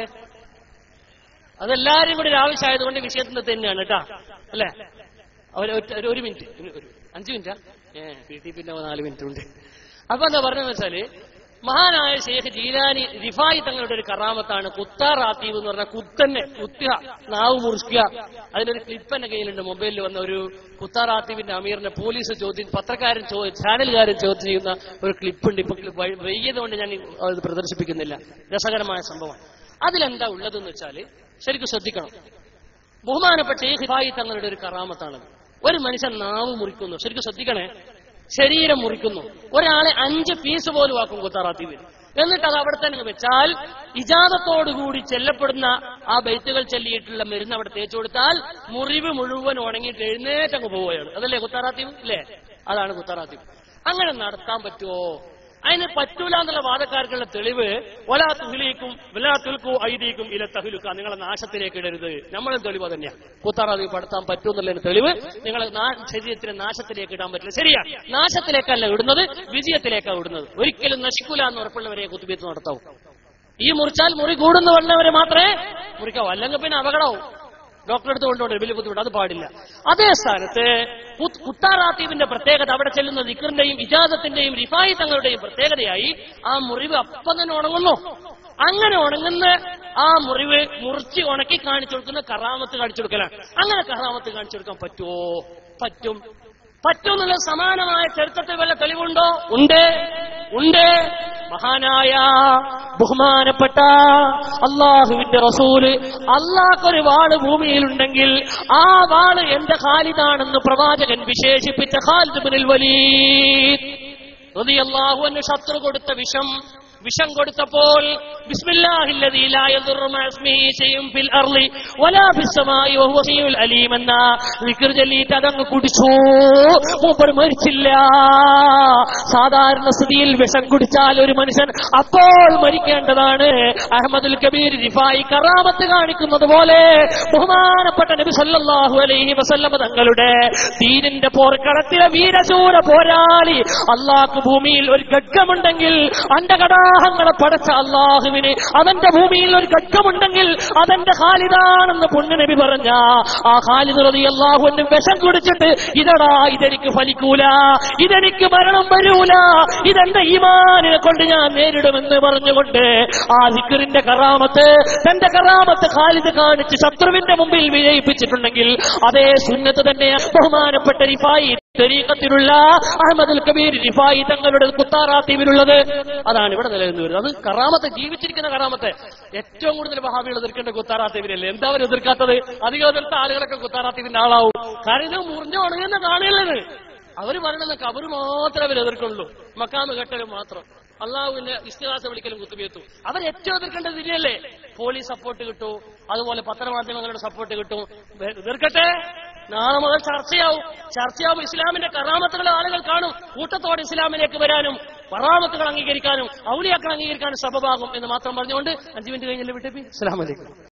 അതെല്ലാരും കൂടി ഒരു ആവശ്യമായതുകൊണ്ട് വിഷയത്തിന്റെ തന്നെയാണ് കേട്ടാ അല്ലേ ഒരു ഒറ്റ- ഒരു- ഒരു മിനിറ്റ് ഒരു- ഒരു അഞ്ചു മിനിറ്റാ ഏ വീട്ടിൽ പിന്നെ നാല് മിനിറ്റ് ഉണ്ട് അപ്പൊ എന്താ പറഞ്ഞതെന്ന് വെച്ചാല് മഹാനായ ഷെയ്ഖ് ജീലാനി റിഫായി തങ്ങളുടെ ഒരു കറാമത്താണ് കുത്താർ ആത്തീവ് എന്ന് പറഞ്ഞാൽ കുത്തന്നെ കുത്തുക നാവ് മുറിക്കുക അതിനൊരു ക്ലിപ്പ് എന്റെ കയ്യിലുണ്ട് മൊബൈലിൽ വന്ന ഒരു കുത്താർ ആത്തീവിന്റെ അമീറിനെ പോലീസ് ചോദ്യം പത്രക്കാരൻ ചോ- ചാനലുകാരൻ ചോദ്യം ചെയ്യുന്ന ഒരു ക്ലിപ്പ് ഉണ്ട് ഇപ്പൊ വൈ- വൈകിയതുകൊണ്ട് ഞാൻ അത് പ്രദർശിപ്പിക്കുന്നില്ല രസകരമായ സംഭവമാണ് അതിലെന്താ ഉള്ളതെന്ന് വെച്ചാല് ശരിക്കും ശ്രദ്ധിക്കണം ബഹുമാനപ്പെട്ട ഈ ഹിഫായി തങ്ങളുടെ ഒരു കറാമത്താണ് ഒരു മനുഷ്യൻ നാവ് മുറിക്കുന്നു ശരിക്കും ശ്രദ്ധിക്കണേ ശരീരം മുറിക്കുന്നു ഒരാളെ അഞ്ച് പീസ് പോലും ആക്കും കുത്താറാത്തീവ് എന്നിട്ട് അത് അവിടെ തന്നെ വെച്ചാൽ ഇജാതത്തോടുകൂടി ചെല്ലപ്പെടുന്ന ആ ബൈത്തുകൾ ചെല്ലിയിട്ടുള്ള മരുന്ന് അവിടെ തേച്ചു കൊടുത്താൽ മുറിവ് മുഴുവൻ ഉണങ്ങിയിട്ട് എഴുന്നേറ്റങ്ങ് പോവുകയാണ് അതല്ലേ കുത്താറാത്തീവ് ഇല്ലേ അതാണ് കുത്താറാത്തീവ് അങ്ങനെ നടത്താൻ പറ്റുമോ അതിന് പറ്റൂല എന്നുള്ള വാദക്കാർക്കുള്ള തെളിവ് ഒലാ തുഹിലേക്കും വിലാ തുൽക്കു ഐദീക്കും ഇല തഹിലുക്ക നിങ്ങളെ നാശത്തിലേക്ക് ഇടരുത് നമ്മളും തെളിവ് തന്നെയാണ് കൂത്താറാതി പടുത്താൻ പറ്റൂ എന്നുള്ളതിന് തെളിവ് നിങ്ങളെ നാ- ശരീരത്തിന് നാശത്തിലേക്ക് ഇടാൻ പറ്റില്ല ശരിയാണ് നാശത്തിലേക്കല്ല ഇടുന്നത് വിജയത്തിലേക്കാണ് ഇടുന്നത് ഒരിക്കലും നശിക്കൂല എന്ന് ഉറപ്പുള്ളവരെ കുത്തുബീത്ത് നടത്താവൂ ഈ മുറിച്ചാൽ മുറി കൂടുന്ന വന്നവരെ മാത്രമേ മുറിക്കാവൂ അല്ലെങ്കിൽ പിന്നെ അപകടവും ഡോക്ടറെ അടുത്ത് കൊണ്ടുപോകണം വലിയ ബുദ്ധിമുട്ട് അത് പാടില്ല അതേ സ്ഥാനത്ത് കുത്ത്- കുത്താറാത്തീവിന്റെ പ്രത്യേകത അവിടെ ചെല്ലുന്ന ദിക്കറിന്റെയും ഇജാദത്തിന്റെയും റിഫായി തങ്ങളുടെയും പ്രത്യേകതയായി ആ മുറിവ് അപ്പം തന്നെ ഉണങ്ങുന്നു അങ്ങനെ ഉണങ്ങുന്ന ആ മുറിവ് മുറിച്ച് ഉണക്കി കാണിച്ചു കൊടുക്കുന്ന കറാമത്ത് കാണിച്ചു കൊടുക്കലാണ് അങ്ങനെ കറാമത്ത് കാണിച്ചു കൊടുക്കാൻ പറ്റുമോ പറ്റും പറ്റുമെന്നുള്ള സമാനമായ ചരിത്രത്തിൽ വല്ല തെളിവുണ്ടോ ഉണ്ട് ഉണ്ട് മഹാനായ ബഹുമാനപ്പെട്ട അള്ളാഹുവിന്റെ റസൂല് അള്ളാഹ്ക്കൊരു വാള് ഭൂമിയിലുണ്ടെങ്കിൽ ആ വാള് എന്റെ ഖാലിദാണെന്ന് പ്രവാചകൻ വിശേഷിപ്പിച്ച ഖാലിദ് ബിനുൽ വലീദ് റളിയല്ലാഹു അൻഹു ശത്രു കൊടുത്ത വിഷം വിഷം കൊടുത്തപ്പോൾ ബിസ്മില്ലാഹില്ലദീ ലാ യദുറു മഅ ഇസ്മിഹി ശൈഉൻ ഫിൽ അർളി വലാ ഫിസ് സമാഇ വഹുവ ശൈഉൽ അലീം എന്ന വിക്ർ ചൊല്ലിയിട്ട് അതങ്ങ് കുടിച്ചു മൂപ്പർ മരിച്ചില്ല സാധാരണ സ്ഥിതിയിൽ വിഷം കുടിച്ചാൽ ഒരു മനുഷ്യൻ അപ്പോൾ മരിക്കേണ്ടതാണ് അഹമ്മദുൽ കബീർ റിഫായി കറാമത്ത് കാണിക്കുന്നത് പോലെ ബഹുമാനപ്പെട്ട നബി സല്ലല്ലാഹു അലൈഹി വസല്ലമ തങ്ങളുടെ ദീനിന്റെ പോർക്കളത്തിലെ വീരശൂര പോരാളി അള്ളാഹ് ഭൂമിയിൽ ഒരു ഖഡ്ഗമുണ്ടെങ്കിൽ അണ്ടകടാഹങ്ങളെ പടച്ച അള്ളാഹുവിന് അവന്റെ ഭൂമിയിൽ ഒരു ഖഡ്ഗമുണ്ടെങ്കിൽ അതെന്റെ ഖാലിദാണെന്ന് പൊന്നു നബി പറഞ്ഞ ആ ഖാലിദ് റതി അള്ളാഹുവിന് വിഷം കുടിച്ചിട്ട് ഇതടാ ഇതെനിക്ക് ഫലിക്കൂല ഇതെനിക്ക് മരണം വരൂല ഇതെന്റെ ഈമാനിനെ കൊണ്ട് ഞാൻ നേരിടുമെന്ന് പറഞ്ഞുകൊണ്ട് ആ ദിക്കറിന്റെ കറാമത്ത് തന്റെ കറാമത്ത് ഖാലിദ് കാണിച്ച് ശത്രുവിന്റെ മുമ്പിൽ വിജയിപ്പിച്ചിട്ടുണ്ടെങ്കിൽ അതേ സുന്നത്ത് തന്നെ ബഹുമാനപ്പെട്ട റിഫായി തരീക്കത്തിലുള്ള അഹമ്മദുൽ കബീർ റിഫായി തങ്ങളുടെ കുത്താറാത്തീവിലുള്ളത് അതാണ് ഇവിടെ നിലനിന്ന് വരുന്നത് അത് കറാമത്തെ ജീവിച്ചിരിക്കുന്ന കറാമത്തെ ഏറ്റവും കൂടുതൽ വഹാബികൾ എതിർക്കേണ്ട കുത്താറാത്തീവിനല്ലേ എന്താ അവർ എതിർക്കാത്തത് അധികം എതിർത്ത ആളുകളൊക്കെ കുത്താറാത്തീവിന്റെ ആളാവും കാരണം ഇത് മുറിഞ്ഞു ഉണങ്ങുന്ന കാണുകയല്ലേ അവര് പറയണത് കബറ് മാത്രമേ അവർ എതിർക്കുള്ളൂ മക്കാമ് കെട്ടലും മാത്രം അള്ളാഹുവിന്റെ ഇസ്തിഹാസ വിളിക്കലും കുത്തുബിയത്തു അവർ ഏറ്റവും എതിർക്കേണ്ടത് ഇതിനല്ലേ പോലീസ് സപ്പോർട്ട് കിട്ടൂ അതുപോലെ പത്രമാധ്യമങ്ങളുടെ സപ്പോർട്ട് കിട്ടും വെ- എതിർക്കട്ടെ നാളെ മുതൽ ചർച്ചയാവും ചർച്ചയാവും ഇസ്ലാമിന്റെ കറാമത്തുകൾ ആളുകൾ കാണും കൂട്ടത്തോടെ ഇസ്ലാമിലേക്ക് വരാനും കറാമത്തുകൾ അംഗീകരിക്കാനും ഔലിയാക്കൾ അംഗീകരിക്കാനും സബബാകും എന്ന് മാത്രം പറഞ്ഞുകൊണ്ട് അഞ്ചു മിനിറ്റ് കഴിഞ്ഞല്ലേ വിട്ടേപ്പി അസ്സലാമലൈക്കും